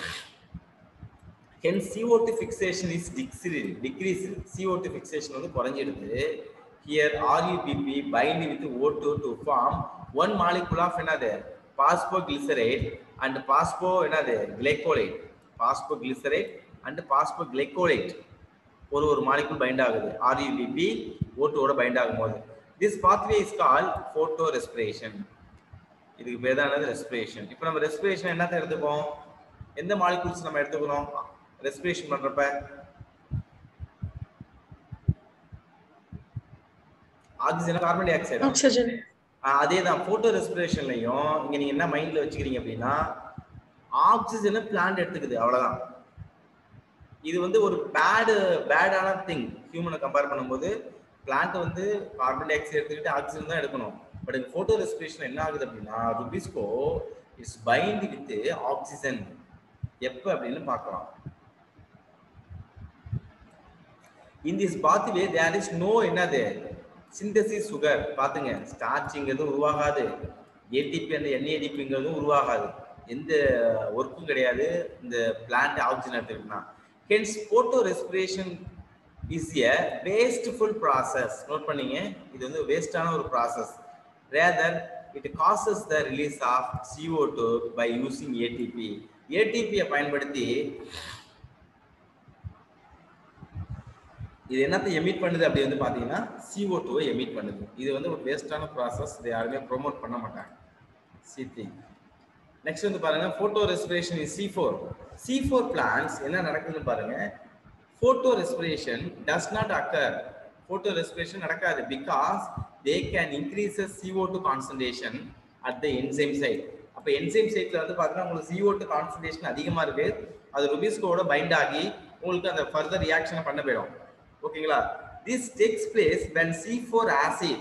hence CO2 fixation is decree decrease CO2 fixation வந்து குறைஞ்சிடுது here RUBP bind with O2 to form one molecule of என்னது பாஸ்போ கிளிசரைட் அண்ட் பாஸ்போ என்னது கிளைகோலைட் பாஸ்போ கிளிசரைட் அண்ட் பாஸ்போ கிளைகோலைட் ஒரு ஒரு மாலிகுல் பைண்ட் ஆகுது RUBP O2 ஓட பைண்ட் ஆகும்போது this pathway is call photorespiration இதுக்கு பேர் தான் ரெஸ்பிரேஷன் இப்போ நம்ம ரெஸ்பிரேஷன் என்னத்த எடுத்துப்போம் எந்த மாலிகூல்ஸ் நம்ம எடுத்துக்கிறோம் ரெஸ்பிரேஷன் பண்றப்ப oxygen carbon dioxide oxygen, அதே தான் போட்டோ ரெஸ்பிரேஷன்லையும் இங்க நீங்க என்ன மைண்ட்ல வச்சுக்கிறீங்க அப்படின்னா ஆக்சிஜனை பிளான்ட் எடுத்துக்குது அவ்வளவுதான் இது வந்து ஒரு பேடு பேடான திங் ஹியூமனை கம்பேர் பண்ணும்போது பிளான்ட் வந்து கார்பன் டை ஆக்சைடு எடுத்துக்கிட்டு ஆக்சிஜன் தான் எடுக்கணும் பட் இந்த போட்டோ ரெஸ்பிரேஷன் என்ன ஆகுது அப்படின்னா RuBisCO is bind with oxygen எப்ப அப்படின்னு பார்க்கலாம் in this pathway there is no என்னது சிந்தசிஸ் சுகர் பாத்துங்க ஸ்டார்ச்சிங்கிறது உருவாகாது ஏடிபி அந்த என்ஏடிபிங்கிறதும் உருவாகாது எந்த ஒர்க்கும் கிடையாது இந்த பிளான்ட் ஆக்சிஜன் எடுத்துக்கிட்டா hence photorespiration is a wasteful process note பண்ணீங்க இது வந்து வேஸ்டான ஒரு process rather it causes the release of CO2 two by using ATP ஏடிபியை பயன்படுத்தி இது என்னத்தை எமிட் பண்ணுது அப்படி வந்து பாத்தீங்கன்னா CO2 டூவை எமிட் பண்ணுது இது வந்து ஒரு வேஸ்டான ப்ராசஸ் இதை யாருமே ப்ரோமோட் பண்ண மாட்டாங்க சி த்ரீ நெக்ஸ்ட் வந்து பாருங்க photorespiration is C four C four plants என்ன நடக்குதுன்னு பாருங்க photorespiration does not occur photorespiration நடக்காது because they can increase CO2 two concentration at the enzyme site அப்போ என்சைம் சைட்ல வந்து பார்த்தீங்கன்னா உங்களுக்கு CO2 டூ கான்சன்ட்ரேஷன் அதிகமா இருக்கு அது ருபிஸ்கோட பைண்ட் ஆகி உங்களுக்கு அந்த ஃபர்தர் ரியாக்ஷனை பண்ண போயிடும் ஓகேங்களா this takes place when C4 acid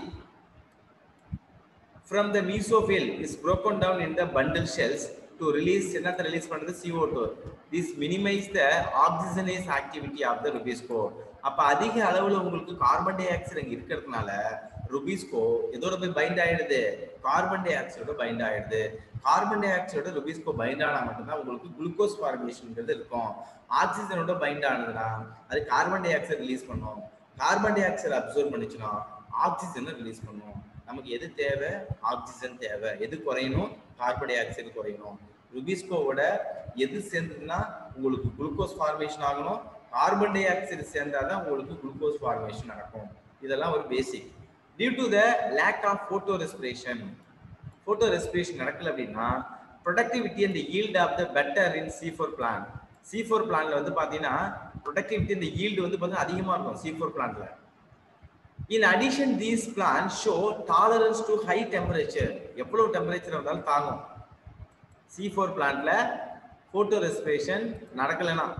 from the mesophyll is broken down in the bundle shells to release என்னத்தை ரிலீஸ் பண்றது CO2 this minimize the oxygenase activity of the rubisco அப்ப அதிக அளவுல உங்களுக்கு கார்பன் டை ஆக்சைடு அங்க இருக்கிறதுனால RuBisCO எதோட போய் பைண்ட் ஆயிடுது கார்பன் டை ஆக்சைடோட பைண்ட் ஆயிடுது கார்பன் டை ஆக்சைடோட ருபிஸ்கோ பைண்ட் ஆனா மட்டும்தான் உங்களுக்கு குளுக்கோஸ் ஃபார்மேஷன்ங்கிறது இருக்கும் ஆக்சிஜனோட பைண்ட் ஆனதுன்னா அது கார்பன் டை ஆக்சைடு ரிலீஸ் பண்ணும் கார்பன் டை ஆக்சைடு அப்சர்வ் பண்ணிச்சுன்னா ஆக்சிஜனை ரிலீஸ் பண்ணும் நமக்கு எது தேவை ஆக்சிஜன் தேவை எது குறையணும் கார்பன் டை ஆக்சைடு குறையணும் ருபிஸ்கோவோட எது சேர்ந்ததுன்னா உங்களுக்கு குளுக்கோஸ் ஃபார்மேஷன் ஆகணும் கார்பன் டை ஆக்சைடு சேர்ந்தாதான் உங்களுக்கு குளுக்கோஸ் ஃபார்மேஷன் நடக்கும் இதெல்லாம் ஒரு basic due to the lack of photorespiration photorespiration நடக்கல அப்படின்னா productivity and yield of the better in C four plant C four பிளான்ல வந்து பாத்தீங்கன்னா ப்ரொடக்டிவிட்டி இந்த ஈல்டு வந்து பார்த்தீங்கன்னா அதிகமா இருக்கும் சி ஃபோர் பிளான்ட்ல in addition these plant show tolerance to high temperature எவ்வளவு டெம்பரேச்சர் வந்தாலும் தாங்கும் சி ஃபோர் பிளான்ட்ல போட்டோ ரெஸ்பிரேஷன் நடக்கலைன்னா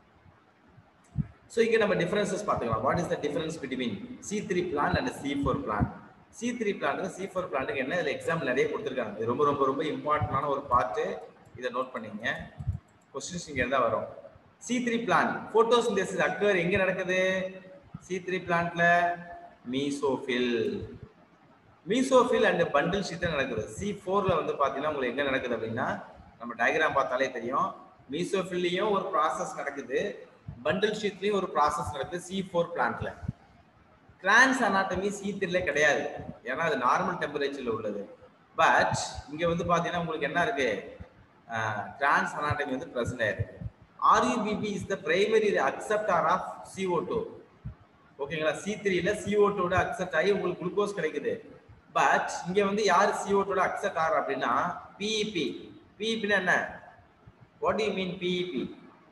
ஸோ இங்கே நம்ம டிஃபரன்சஸ் பார்த்துக்கலாம் what is the difference between C three plant and C four plant C three plant C four பிளான்ட்டுக்கு என்ன இதில் எக்ஸாம் நிறைய கொடுத்துருக்காங்க இது ரொம்ப ரொம்ப ரொம்ப இம்பார்ட்டண்டான ஒரு பார்ட்டு இதை நோட் பண்ணிங்க கொஸ்டின்ஸ் இங்கே இருந்தால் வரும் C three plant photosynthesis occur எங்கே நடக்குது சி த்ரீ பிளான்ட்ல mesophyll mesophyll and bundle sheath தான் நடக்குது சி ஃபோர்ல வந்து பார்த்தீங்கன்னா உங்களுக்கு எங்கே நடக்குது அப்படின்னா நம்ம டயக்ராம் பார்த்தாலே தெரியும் மீசோஃபில்லையும் ஒரு ப்ராசஸ் நடக்குது பண்டில் ஷீட்லயும் ஒரு ப்ராசஸ் நடக்குது சி ஃபோர் பிளான்ட்ல கிரான்ஸ் அனாட்டமி சி த்ரீல கிடையாது ஏன்னா அது நார்மல் டெம்பரேச்சர்ல உள்ளது பட் இங்க வந்து பாத்தீங்கன்னா உங்களுக்கு என்ன இருக்கு கிரான்ஸ் அனாட்டமி வந்து பிரசன்ட் ஆயிருக்கு RuBP is the primary acceptor of CO two ஓகேங்களா சி த்ரீல சிஓ டூட அக்செப்ட் ஆகி உங்களுக்கு குளுக்கோஸ் கிடைக்குது பட் இங்க வந்து யார் சிஓ டூட அக்செப்ட் ஆர் அப்படின்னா பிஇபி பிஇபின்னா என்ன what you mean PEP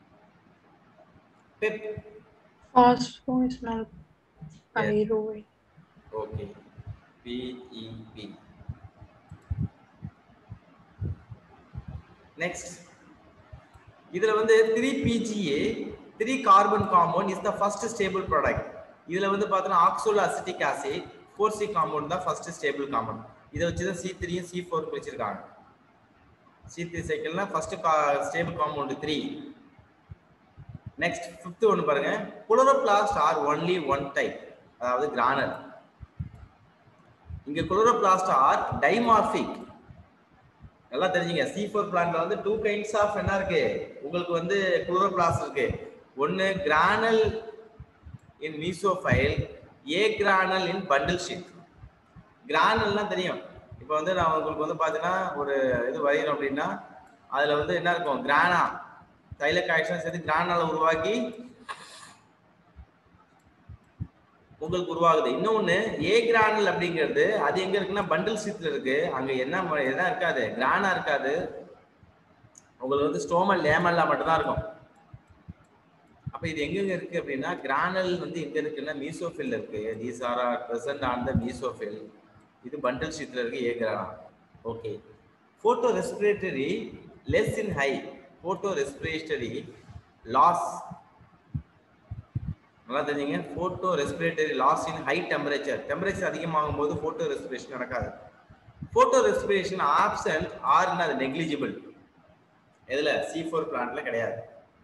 PEP phosphoresnal pyruvate. Okay PEP next இதுல வந்து three PGA three carbon compound is the first stable product இதுல வந்து பார்த்தோன்னா oxaloacetic acid four C compound தான் ஃபர்ஸ்ட் ஸ்டேபிள் காம்பவுண்ட் இதை வச்சு தான் சி த்ரீயும் சி ஃபோர் வச்சிருக்காங்க சி த்ரீ சைக்கிள்னா first stable compound three next fifth ஒன்று பாருங்க chloroplast are only one type அதாவது கிரானல் இங்க குளோரோபிளாஸ்ட் ஆர் டைமார்பிக் நல்லா தெரிஞ்சுங்க சி ஃபோர் பிளான்ட்ல வந்து டூ கைண்ட்ஸ் ஆஃப் என்ன இருக்கு உங்களுக்கு வந்து குளோரோபிளாஸ்ட் இருக்கு ஒன்னு granal in mesophyll agranal in bundle sheath கிரானல்னா தெரியும் இப்போ வந்து நான் உங்களுக்கு வந்து பார்த்தீங்கன்னா ஒரு இது வரையணும் அப்படின்னா அதுல வந்து என்ன இருக்கும் கிரானா தைல காய்ச்சல் சேர்த்து கிரானால உருவாக்கி உங்களுக்கு உருவாகுது இன்னொன்னு ஏ கிரானல் அப்படிங்கிறது அது எங்க இருக்குன்னா பண்டில் சீட்ல இருக்கு அங்க என்ன ம- எல்லாம் இருக்காது கிரானா இருக்காது உங்களுக்கு வந்து ஸ்டோமல் லேமல்லா மட்டும் தான் இருக்கும் அப்ப இது எங்கெங்க இருக்கு அப்படின்னா கிரானல் வந்து எங்க இருக்குன்னா மீசோஃபில் இருக்கு these are are present on the mesophyll இது பண்டல் ஷீட்ல இருக்கு a granum okay photorespiratory less in high photorespiratory loss நல்லா தெரிஞ்சுங்க photorespiratory loss in high temperature temperature அதிகமாகும் போது போட்டோ ரெஸ்பிரேஷன் நடக்காது போட்டோ ரெஸ்பிரேஷன் ஆப்சன்ட் ஆர்னா அது நெக்லிஜிபிள் எதுல சி ஃபோர் பிளான்ட்ல கிடையாது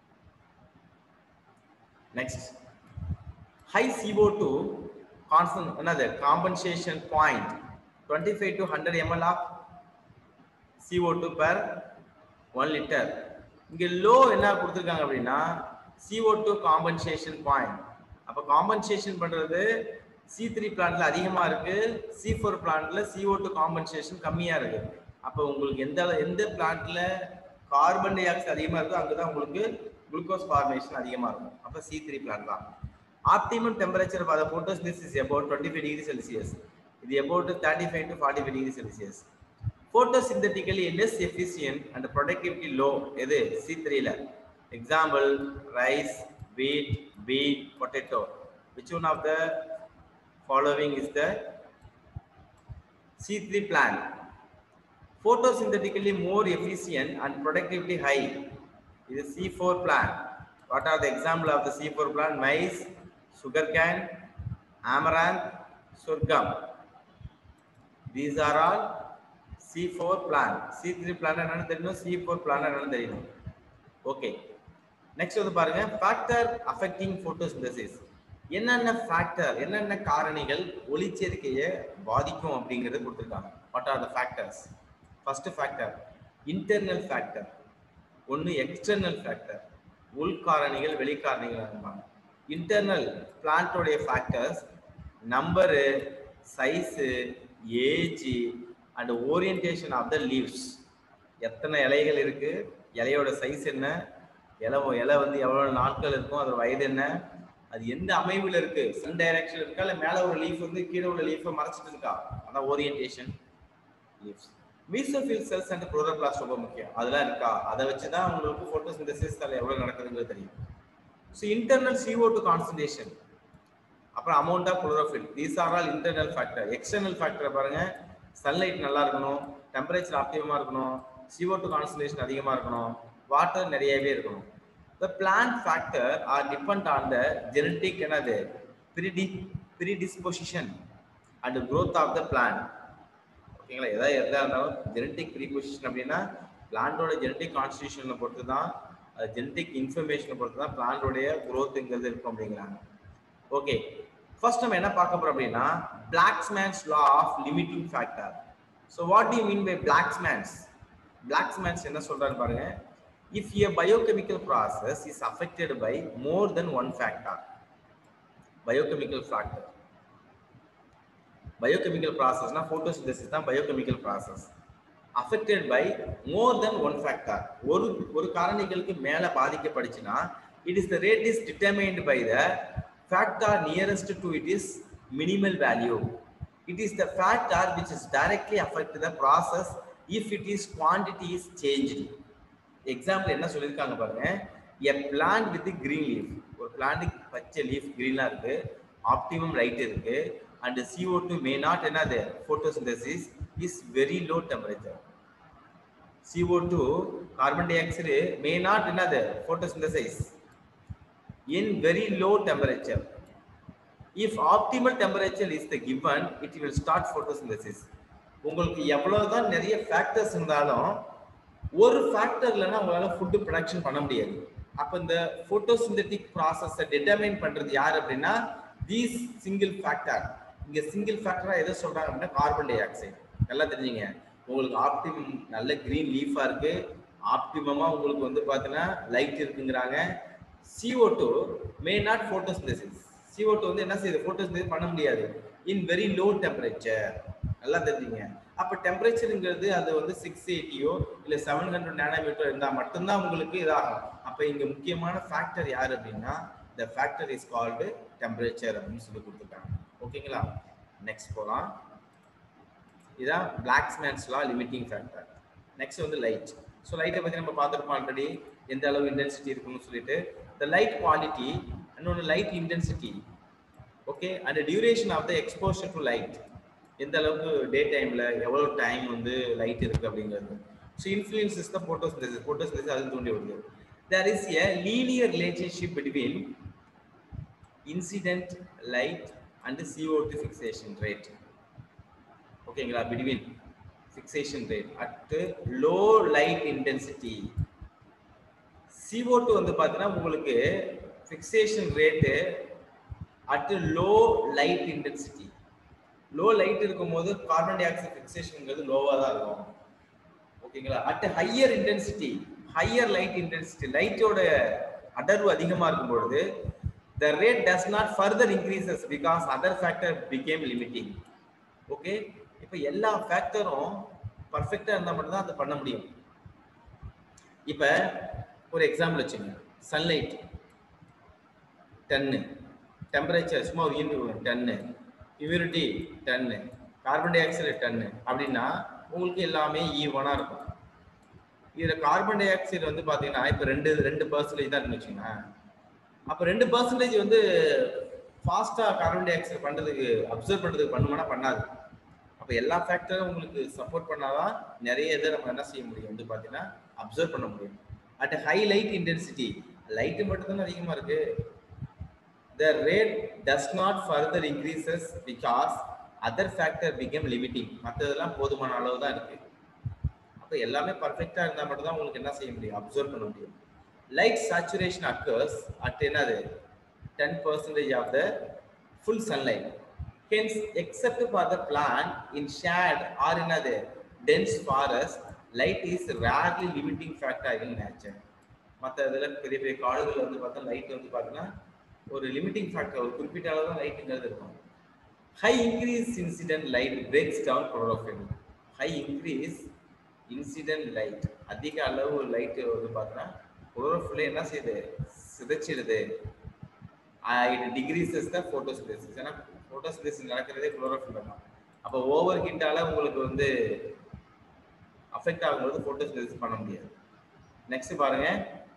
நெக்ஸ்ட் ஹை சிஓ டூ கான்சன் என்னது compensation point twenty five to hundred ML of CO two per one litre இங்க லோ என்ன கொடுத்துருக்காங்க அப்படின்னா சிஓ டூ காம்பன்சேஷன் பாயிண்ட் அப்போ காம்பன்சேஷன் பண்றது சி த்ரீ பிளான்ட்ல அதிகமா இருக்கு சி ஃபோர் பிளான்ட்ல சிஓ டூ காம்பன்சேஷன் கம்மியா இருக்கு அப்போ உங்களுக்கு எந்த எந்த பிளான்ட்ல கார்பன் டை ஆக்சைடு அதிகமா இருக்கோ அங்கதான் உங்களுக்கு குளுக்கோஸ் ஃபார்மேஷன் அதிகமா இருக்கும் அப்போ சி த்ரீ பிளான்ட் தான் optimum temperature for the photosynthesis is about 25 degree Celsius இது about 35 to 45 degree Celsius photosynthetically less efficient and productivity low எது C3 ல example rice wheat wheat potato which one of the following is the C3 plant photosynthetically more efficient and productivity high இது C4 plant what are the example of the C4 plant maize sugarcane amaranth sorghum these are all C4 plant C3 plant என்னன்னு தெரியணும் C4 plant என்னன்னு தெரியணும் okay next வந்து பாருங்க factor affecting photosynthesis என்னென்ன factor என்னென்ன காரணிகள் ஒளிச்சேர்க்கையை பாதிக்கும் அப்படிங்கறத கொடுத்துருக்காங்க what are the factors first factor internal factor ஒன்று எக்ஸ்டர்னல் ஃபேக்டர் உள்காரணிகள் வெளிக்காரணிகள் இருப்பாங்க இன்டர்னல் பிளான்ட்டோடைய factors number size age and orientation of the leaves எத்தனை இலைகள் இருக்கு இலையோட சைஸ் என்ன இலை இலை வந்து எவ்வளவு நாட்கள் இருக்கும் அதோட வயது என்ன அது எந்த அமைவில் இருக்கு சன் டைரக்ஷன் இருக்கா இல்ல மேல ஒரு லீஃப் வந்து கீழே உள்ள லீஃபை மறைச்சிட்டு இருக்கா அதான் orientation leaves mesophyll cells and chloroplast ரொம்ப முக்கியம் அதெல்லாம் இருக்கா அதை வச்சு தான் உங்களுக்கு ஃபோட்டோசிந்தசிஸ் அதில் எவ்வளவு நடக்குதுங்கிறது தெரியும் so internal CO2 two concentration அப்புறம் amount of chlorophyll these are all internal factor external factor பாருங்க சன்லைட் நல்லா இருக்கணும் டெம்பரேச்சர் ஆப்டிமமா இருக்கணும் CO2 டூ கான்சன்ட்ரேஷன் அதிகமா இருக்கணும் வாட்டர் நிறையவே இருக்கணும் the plant factor are depend on the genetic என்னது ப்ரிடி predisposition and growth of the plant ஓகேங்களா எதாவது எதாக இருந்தாலும் ஜெனட்டிக் ப்ரீபொசிஷன் அப்படின்னா பிளான்ட்டோட ஜெனட்டிக் கான்ஸ்டியூஷனை பொறுத்து தான் அது ஜெனட்டிக் இன்ஃபர்மேஷனை பொறுத்து தான் பிளான்ட்டோடைய growthங்கிறது இருக்கும் அப்படிங்கிறாங்க ஓகே ஃபர்ஸ்ட் நம்ம என்ன பார்க்க போறோம் அப்படின்னா Blackman's law of limiting factor so what you mean by Blackman's Blackman's என்ன சொல்றாரு பாருங்க if a biochemical process is affected by more than one factor biochemical factor biochemical processனா photosynthesis தான் biochemical process affected by more than one factor ஒரு ஒரு காரணிகளுக்கு மேல பாதிக்கப்படுச்சுன்னா it is the rate is determined by the factor nearest to it is minimal value it is the factor which is directly affect the process if it is quantity is changed example என்ன சொல்லியிருக்காங்க பாருங்க a plant with green leaf ஒரு பிளான்ட்டுக்கு பச்சை leaf கிரீனா இருக்கு optimum light இருக்கு and CO2 two may not என்னது photosynthesis is very low temperature CO2 two carbon dioxide may not என்னது photosynthesise in very low temperature if optimal temperature is the given it will start photosynthesis உங்களுக்கு எவ்வளவுதான் நிறைய factors இருந்தாலும் ஒரு factor இல்லைன்னா உங்களால food production பண்ண முடியாது அப்ப இந்த போட்டோசிந்தட்டிக் ப்ராசஸை டிட்டர்மைன் பண்றது யார் அப்படின்னா தீஸ் சிங்கிள் ஃபேக்டர் இங்க சிங்கிள் ஃபேக்டரா எதை சொல்றாங்க அப்படின்னா கார்பன் டை ஆக்சைடு நல்லா தெரிஞ்சுங்க உங்களுக்கு ஆப்டிமம் நல்ல கிரீன் லீஃபா இருக்கு ஆப்டிமமா உங்களுக்கு வந்து பாத்தீங்கன்னா லைட் இருக்குங்கிறாங்க CO2 two may not photosynthesis CO2 வந்து என்ன செய்யுது ஃபோட்டோசிந்தசிஸ் பண்ண முடியாது இன் வெரி லோ டெம்பரேச்சர் நல்லா தெரிஞ்சுங்க அப்ப டெம்பரேச்சருங்கிறது அது வந்து சிக்ஸ் எயிட்டியோ இல்ல செவன் ஹண்ட்ரட் நேனோமீட்டர் இருந்தா மட்டும்தான் உங்களுக்கு இதாகும் அப்ப இங்க முக்கியமான ஃபேக்டர் யார் அப்படின்னா the factor is called temperature அப்படின்னு சொல்லி கொடுத்துருக்காங்க ஓகேங்களா நெக்ஸ்ட் போலாம் இதான் Blackman's law limiting factor next வந்து லைட் ஸோ லைட்டை பத்தி நம்ம பார்த்துருப்போம் ஆல்ரெடி எந்த அளவு இன்டென்சிட்டி இருக்குன்னு சொல்லிட்டு த லைட் குவாலிட்டி இன்னொன்று light intensity okay and duration of the exposure to light எந்த அளவுக்கு டே டைமில் எவ்வளோ டைம் வந்து லைட் இருக்குது அப்படிங்கிறது so influence is the photosynthesis photosynthesis அது தூண்டி வருது there is a linear relationship between incident light and CO2 fixation rate ஓகேங்களா between fixation rate at low light intensity CO2 வந்து பார்த்தீங்கன்னா உங்களுக்கு fixation rate at low light intensity low light இருக்கும்போது carbon dioxide ஃபிக்சேஷன்ங்கிறது லோவாக தான் இருக்கும் ஓகேங்களா at higher intensity higher light intensity லைட்டோட அடர்வு அதிகமாக இருக்கும் பொழுது the rate does not further increases because other factor become limiting okay இப்போ எல்லா ஃபேக்டரும் பர்ஃபெக்டாக இருந்தால் மட்டும்தான் அதை பண்ண முடியும் இப்போ ஒரு எக்ஸாம்பிள் வச்சுங்க சன்லைட் டன்னு டெம்பரேச்சர் சும்மா ஒரு யூனிட் டன்னு ஹியூமிடிட்டி டன்னு கார்பன் டை ஆக்சைடு டன்னு அப்படின்னா உங்களுக்கு எல்லாமே ஈவனாக இருக்கும் இதில் கார்பன் டை ஆக்சைடு வந்து பார்த்தீங்கன்னா இப்போ ரெண்டு ரெண்டு பர்சன்டேஜ் தான் இருக்குன்னு வச்சுக்கோங்களேன் அப்போ ரெண்டு பர்சன்டேஜ் வந்து ஃபாஸ்ட்டாக கார்பன் டை ஆக்சைடு பண்ணுறதுக்கு அப்சர்வ் பண்ணுறதுக்கு பண்ணுமானா பண்ணாது அப்போ எல்லா ஃபேக்டரும் உங்களுக்கு சப்போர்ட் பண்ணாதான் நிறைய இதை நம்ம என்ன செய்ய முடியும் வந்து பார்த்தீங்கன்னா அப்சர்வ் பண்ண முடியும் at high light intensity light மட்டும் தானே அதிகமாக இருக்கு the rate does not further increases because other factor became limiting மற்றதெல்லாம் போதுமான அளவு தான் இருக்கு அப்போ எல்லாமே பர்ஃபெக்டாக இருந்தால் மட்டும் தான் உங்களுக்கு என்ன செய்ய முடியும் அப்சர்வ் பண்ண முடியும் லைட் சேச்சுரேஷன் அக்கர்ஸ் அட் என்னது ten percentage of the full sunlight hence except for the plant in shade or என்னது dense forest light is rarely limiting factor in nature மற்ற இதில் பெரிய பெரிய காடுகள் வந்து பார்த்தா லைட் வந்து பார்த்தீங்கன்னா ஒரு லிமிட்டிங் ஃபேக்டர் ஒரு குறிப்பிட்ட அளவு தான் லைட்டுங்கிறது இருக்கும் high increase incident light breaks down chlorophyll high increase incident light அதிக அளவு லைட்டு வந்து பார்த்தீங்கன்னா குளோரோஃபில் என்ன செய்யுது சிதைச்சிடுது இட் டிகிரீசஸ் த ஃபோட்டோஸ்பேசிஸ் ஏன்னா ஃபோட்டோஸ்பேசிஸ் நடக்கிறதே குளோரோஃபில் தான் அப்போ ஓவர் ஹீட்டால உங்களுக்கு வந்து அஃபெக்ட் ஆகும்போது ஃபோட்டோஸ்பேசிஸ் பண்ண முடியாது நெக்ஸ்ட் பாருங்க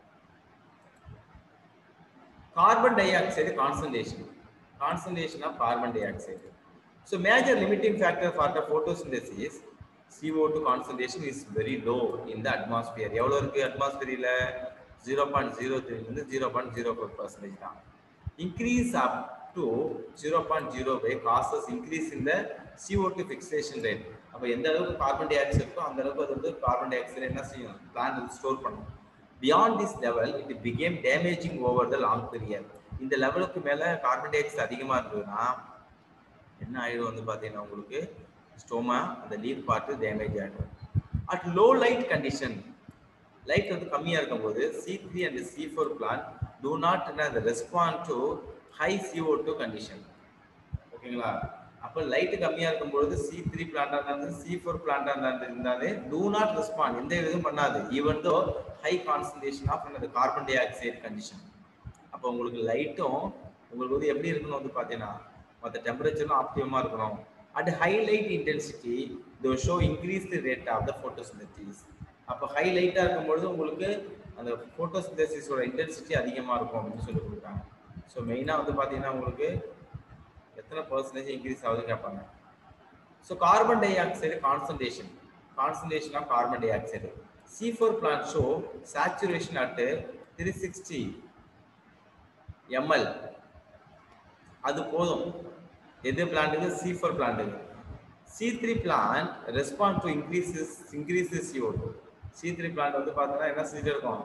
carbon dioxide concentration concentration of carbon dioxide so major limiting factor for the photosynthesis CO2 concentration is very low in the atmosphere எவ்வளவு இருக்கு அட்மாஸ்பியரில் ஜீரோ பாயிண்ட் ஜீரோ த்ரீலேருந்து zero point zero four percentage தான் increase up to zero point zero five causes increase இந்த CO2 two fixation rate அப்போ எந்த அளவுக்கு carbon di oxide இருக்கோ அந்த அளவுக்கு அது வந்து கார்பன் டை ஆக்சைடு என்ன செய்யும் பிளான்ட் வந்து ஸ்டோர் பண்ணும் beyond this level it become damaging over the long period இந்த லெவலுக்கு மேலே கார்பன் டை ஆக்சைடு அதிகமாக இருந்ததுன்னா என்ன ஆயிடும் வந்து பார்த்தீங்கன்னா உங்களுக்கு ஸ்டோமா அந்த லீவ் பார்ட்டு டேமேஜ் ஆகிடும் at low light condition light வந்து கம்மியாக இருக்கும்போது C three and C four plant do not respond to high CO two condition ஓகேங்களா அப்போ லைட்டு கம்மியாக இருக்கும்பொழுது சி த்ரீ பிளான்டாக இருந்தாலும் சி ஃபோர் பிளான்டாக இருந்தாலே டூ நாட் ரெஸ்பாண்ட் எந்த இதுவும் பண்ணாது even though high concentration of அந்த கார்பன் டை ஆக்சைடு கண்டிஷன் அப்போ உங்களுக்கு லைட்டும் உங்களுக்கு வந்து எப்படி இருக்கணும் வந்து பார்த்தீங்கன்னா மற்ற டெம்பரேச்சர்லாம் ஆப்டிமமாக இருக்கணும் at high light intensity though show increase the rate of the photosynthesis அப்போ ஹை லைட்டாக இருக்கும்பொழுது உங்களுக்கு அந்த ஃபோட்டோசிந்தசிஸோட இன்டென்சிட்டி அதிகமாக இருக்கும் அப்படின்னு சொல்லி கொடுக்குறாங்க ஸோ மெயினாக வந்து பார்த்தீங்கன்னா உங்களுக்கு எத்தனை பர்சன்டேஜ் இன்க்ரீஸ் ஆகுது கேட்பாங்க so carbon dioxide concentration concentration of carbon dioxide C four plant show saturation at three sixty ML அது போதும் எது பிளான்ட்டுக்கு சி ஃபோர் பிளான்ட்டுக்கு C three plant respond to increases increases CO two C three plant வந்து பார்த்தீங்கன்னா என்ன செஞ்சுட்டு இருக்கும்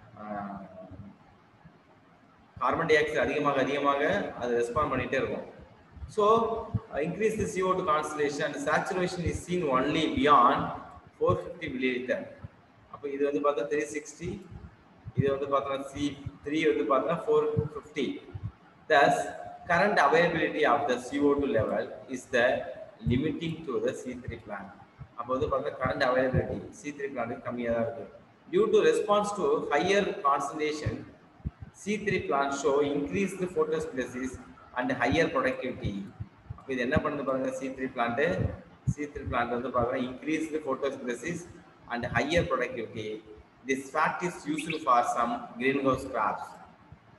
கார்பன் டை ஆக்சைடு அதிகமாக அதிகமாக அது ரெஸ்பாண்ட் பண்ணிகிட்டே இருக்கும் so increase the CO two concentration and saturation is seen only beyond four fifty millilitre அப்போ இது வந்து பார்த்தா த்ரீ சிக்ஸ்டி இது வந்து பார்த்தோன்னா சி த்ரீ வந்து பார்த்தோன்னா four fifty thus current availability of the CO2 level is the limiting to the C3 plant. அப்போ வந்து பார்த்தா current availability C3 plant கம்மியாக தான் இருக்கு due to response to higher concentration C3 plant show increased photosynthesis and higher productivity அப்போ இது என்ன பண்ணுது பாருங்க C3 plant C3 plant வந்து பாருங்க increased photosynthesis and higher productivity this fact is useful for some greenhouse crops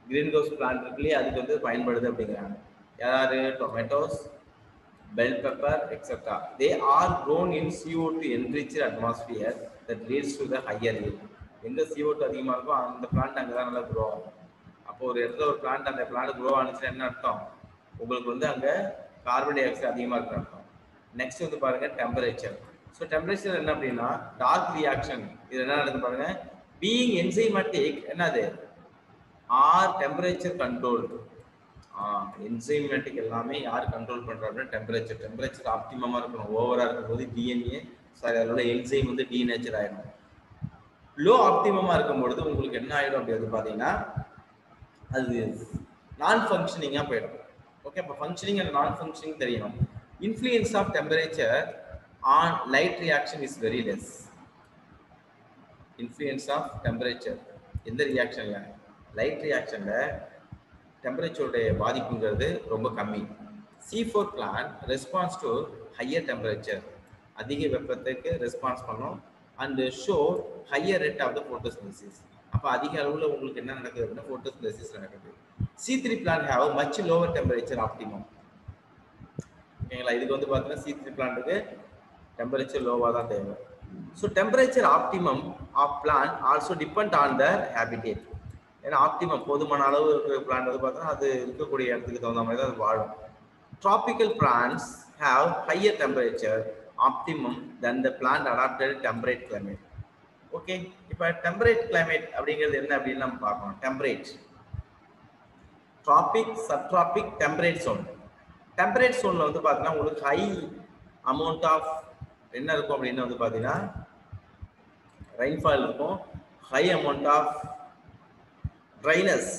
greenhouse plant இருக்குல்லையே அதுக்கு வந்து பயன்படுது அப்படிங்கிறாங்க யாரு tomatoes bell pepper, etc. They are grown in CO2 enriched atmosphere that leads to the higher yield. எங்க CO2 அதிகமா இருக்கோ அந்த பிளான்ட் அங்கே தான் நல்லா க்ரோ ஆகும் அப்போ ஒரு இடத்துல ஒரு பிளான்ட் அந்த பிளான்ட் க்ரோ ஆனிச்சுன்னா என்ன அர்த்தம் உங்களுக்கு வந்து அங்கே கார்பன் டை ஆக்சைடு அதிகமாக இருக்குன்னு அர்த்தம் நெக்ஸ்ட் வந்து பாருங்க டெம்பரேச்சர் ஸோ டெம்பரேச்சர் என்ன அப்படின்னா டார்க் ரியாக்ஷன் இது என்ன நடக்குது பாருங்க பீயிங் என்சைமேட்டிக் என்னது ஆர் டெம்பரேச்சர் கண்ட்ரோல் என்சைமேட்டிக் எல்லாமே யார் கண்ட்ரோல் பண்றாங்கன்னா டெம்பரேச்சர் டெம்பரேச்சர் ஆப்டிமமா இருக்கணும் ஓவரா இருக்கும்போது டிஎன்ஏ சாரி அதோட என்சைம் வந்து டீநேச்சர் ஆயிடும் லோ ஆப்டிமமா இருக்கும் பொழுது உங்களுக்கு என்ன ஆயிடும் அப்படி வந்து பாத்தீங்கன்னா அது நான் ஃபங்க்ஷனிங்கா போயிடும் ஓகே அப்போ ஃபங்க்ஷனிங் அண்ட் நான் ஃபங்க்ஷனிங் தெரியணும் influence of temperature on light reaction is very less influence of temperature எந்த ரியாக்ஷன்ல லைட் ரியாக்ஷன்ல டெம்பரேச்சருடைய பாதிப்புங்கிறது ரொம்ப கம்மி C four plant response to higher temperature அதிக வெப்பத்துக்கு ரெஸ்பான்ஸ் பண்ணும் and show higher rate of the photosynthesis அப்போ அதிக அளவில் உங்களுக்கு என்ன நடக்குது அப்படின்னா ஃபோட்டோசிந்தசிஸ் நடக்குது C three plant have much lower temperature optimum ஓகேங்களா இதுக்கு வந்து பார்த்தீங்கன்னா சி த்ரீ பிளான்ட்டுக்கு டெம்பரேச்சர் லோவாக தான் தேவை so temperature optimum of plant also depend on the habitat ஏன்னா ஆப்டிமம் போதுமான அளவு இருக்கிற பிளான்ட் வந்து பார்த்தோன்னா அது இருக்கக்கூடிய இடத்துக்கு தகுந்த மாதிரி தான் அது வாழும் tropical plants have higher temperature optimum than the plant adapted temperate climate okay இப்போ டெம்பரேட் கிளைமேட் அப்படிங்கிறது என்ன அப்படின்னு நம்ம பார்க்கணும் temperate tropic subtropic temperate zone temperate சோனில் வந்து பார்த்தீங்கன்னா உங்களுக்கு ஹை அமௌண்ட் ஆஃப் என்ன இருக்கும் அப்படின்னு வந்து பார்த்தீங்கன்னா ரெயின்ஃபால் இருக்கும் high amount of dryness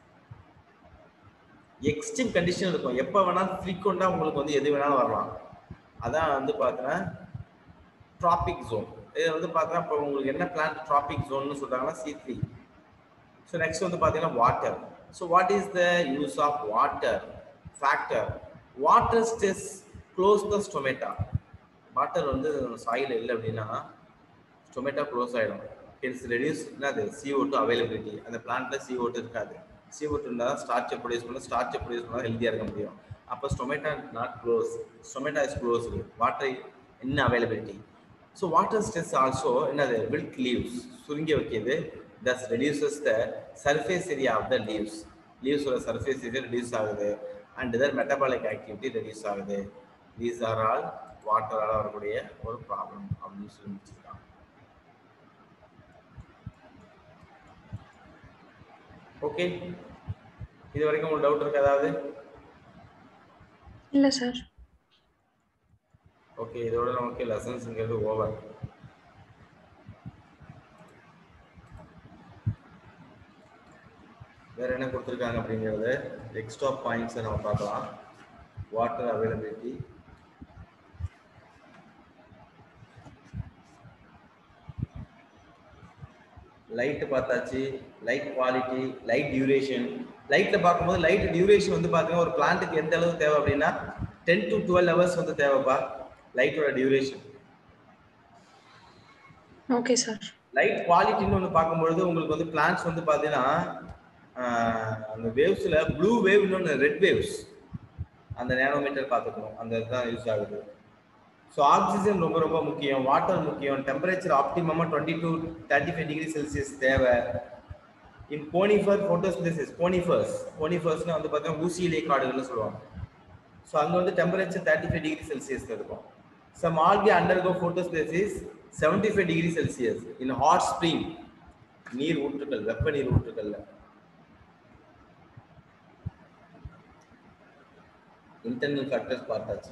extreme condition இருக்கும் எப்போ வேணாலும் ஃப்ரீக்வெண்ட்டாக உங்களுக்கு வந்து எது வேணாலும் வரலாம் அதான் வந்து பார்த்தீங்கன்னா ட்ராபிக் ஜோன் இது வந்து பார்த்தீங்கன்னா இப்போ உங்களுக்கு என்ன பிளான் ட்ராபிக் ஜோன்னு சொல்கிறாங்கன்னா சி த்ரீ ஸோ நெக்ஸ்ட் வந்து பார்த்தீங்கன்னா water so what is the use of water factor water stress close the stomata water வந்து சாயில் இல்லை அப்படின்னா ஸ்டொமேட்டோ க்ளோஸ் ஆகிடும் இட்ஸ் ரெடியூஸ் என்னது சிஓ டூ அவைலபிலிட்டி அந்த பிளான்ட்ல சிஓ டூ இருக்காது சிஓ டூ இருந்தால் ஸ்டார்ச்சை ப்ரொடியூஸ் பண்ண ஸ்டார்ச்சை ப்ரொடியூஸ் பண்ணால் ஹெல்த்தியாக இருக்க முடியும் அப்போ stomata not close stomata is close water என்ன availability so water stress also என்னது வில்ட் லீவ்ஸ் சுருங்கி வைக்கிது thus reduces the surface area of the leaves லீவ்ஸோட சர்ஃபேஸ் ஏரியா ரெடியூஸ் ஆகுது and either metabolic activity reduce ஆகுது தீஸ் ஆர் ஆல் வாட்டரால் வரக்கூடிய ஒரு ப்ராப்ளம் அப்படின்னு சொல்லி முடிச்சிருக்காங்க ஓகே இது வரைக்கும் உங்களுக்கு டவுட் இருக்கு ஏதாவது இல்ல சார் ஓகே இதோட நமக்கு லெசன்ஸ்ங்கிறது ஓவர் வேற என்ன கொடுத்துருக்காங்க அப்படிங்கிறது எக்ஸ்ட்ரா பாயிண்ட்ஸை நம்ம பார்க்கலாம் வாட்டர் அவைலபிலிட்டி லைட் பார்த்தாச்சு லைட் குவாலிட்டி லைட் டியூரேஷன் லைட்ல பார்க்கும்போது லைட் டியூரேஷன் வந்து பாத்தீங்கன்னா ஒரு பிளான்ட்டுக்கு எந்த அளவு தேவை அப்படின்னா டென் டு டுவெல் ஹவர்ஸ் வந்து தேவைப்பா லைட்டோட டியூரேஷன் ஓகே சார் லைட் குவாலிட்டின்னு ஒன்று பார்க்கும்பொழுது உங்களுக்கு வந்து பிளான்ஸ் வந்து பார்த்தீங்கன்னா ஆஹ், அந்த வேவ்ஸில் ப்ளூ வேவ் இன்னொன்று ரெட் வேவ்ஸ் அந்த நேனோமீட்டர் பார்த்துக்கணும் அந்த இதுதான் யூஸ் ஆகுது ஸோ ஆக்சிஜன் ரொம்ப ரொம்ப முக்கியம் வாட்டர் முக்கியம் டெம்பரேச்சர் ஆப்டிமமாக twenty to thirty five degree Celsius தேவை இன் கோனிஃபர் ஃபோட்டோசிந்தசிஸ் கோனிஃபர்ஸ் கோனிஃபர்ஸ்னு வந்து பார்த்தீங்கன்னா ஊசியிலே காடுகள்னு சொல்லுவாங்க ஸோ அங்கே வந்து temperature thirty five degree Celsius இருக்கும் some algae undergo photosynthesis seventy five degree Celsius in hot spring நீர் ஊற்றுக்கள் வெப்ப நீர் ஊற்றுக்கள்ல இன்டர்னல் ஃபேக்டர்ஸ் பார்த்தாச்சு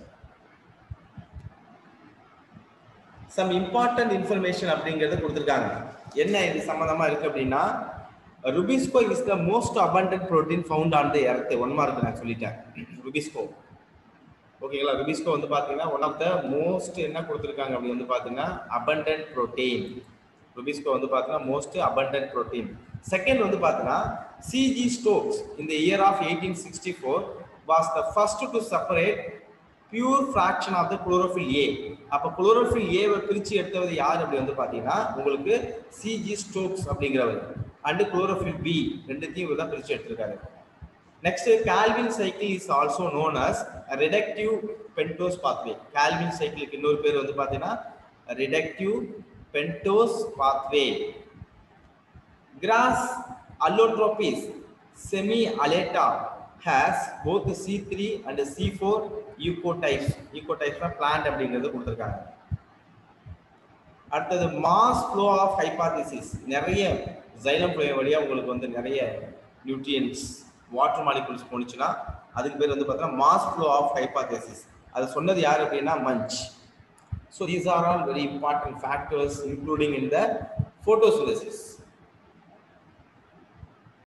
சம் இம்பார்ட்டன்ட் இன்ஃபர்மேஷன் அப்படிங்கறத கொடுத்துருக்காங்க என்ன இது சம்மந்தமா இருக்கு அப்படின்னா RuBisCO is the most abundant protein found on the earth one mark நான் சொல்லிட்டேன் ருபிஸ்கோ ஓகேங்களா ருபிஸ்கோ வந்து பாத்தீங்கன்னா ஒன் ஆஃப் த மோஸ்ட் என்ன கொடுத்துருக்காங்க அப்படி வந்து பாத்தீங்கன்னா abundant protein ருபிஸ்கோ வந்து பாத்தீங்கன்னா மோஸ்ட் abundant protein செகண்ட் வந்து பாத்தீங்கன்னா சிஜி ஸ்டோக்ஸ் இந்த year of eighteen sixty four was the first to separate pure fraction of the chlorophyll A அப்போ குளோரோஃபில் ஏவை பிரித்து எடுத்தது யார் அப்படி வந்து பார்த்தீங்கன்னா உங்களுக்கு சிஜி ஸ்டோக்ஸ் அப்படிங்கிறவர் அண்ட் குளோரோஃபில் பி ரெண்டுத்தையும் இவர் தான் பிரிச்சு எடுத்திருக்காரு next Calvin cycle is also known as reductive pentose pathway Calvin சைக்கிளுக்கு இன்னொரு பேர் வந்து பார்த்தீங்கன்னா reductive pentose pathway cross allotropis semi aleta has both C3 and C4 ecotypes ecotypes plant அப்படிங்கிறது கொடுத்துருக்காங்க அடுத்தது மாஸ் ஃப்ளோ ஆஃப் ஹைபாதிசிஸ் நிறைய ஜைலம் ஃப்ளோ வழியா உங்களுக்கு வந்து நிறைய நியூட்ரியன்ஸ் வாட்டர் மாலிகுல்ஸ் போனுச்சுன்னா அதுக்கு பேர் வந்து பார்த்தீங்கன்னா மாஸ் ஃப்ளோ ஆஃப் ஹைபாதிசிஸ் அது சொன்னது யார் அப்படின்னா Munch so these are all very important factors including in the photosynthesis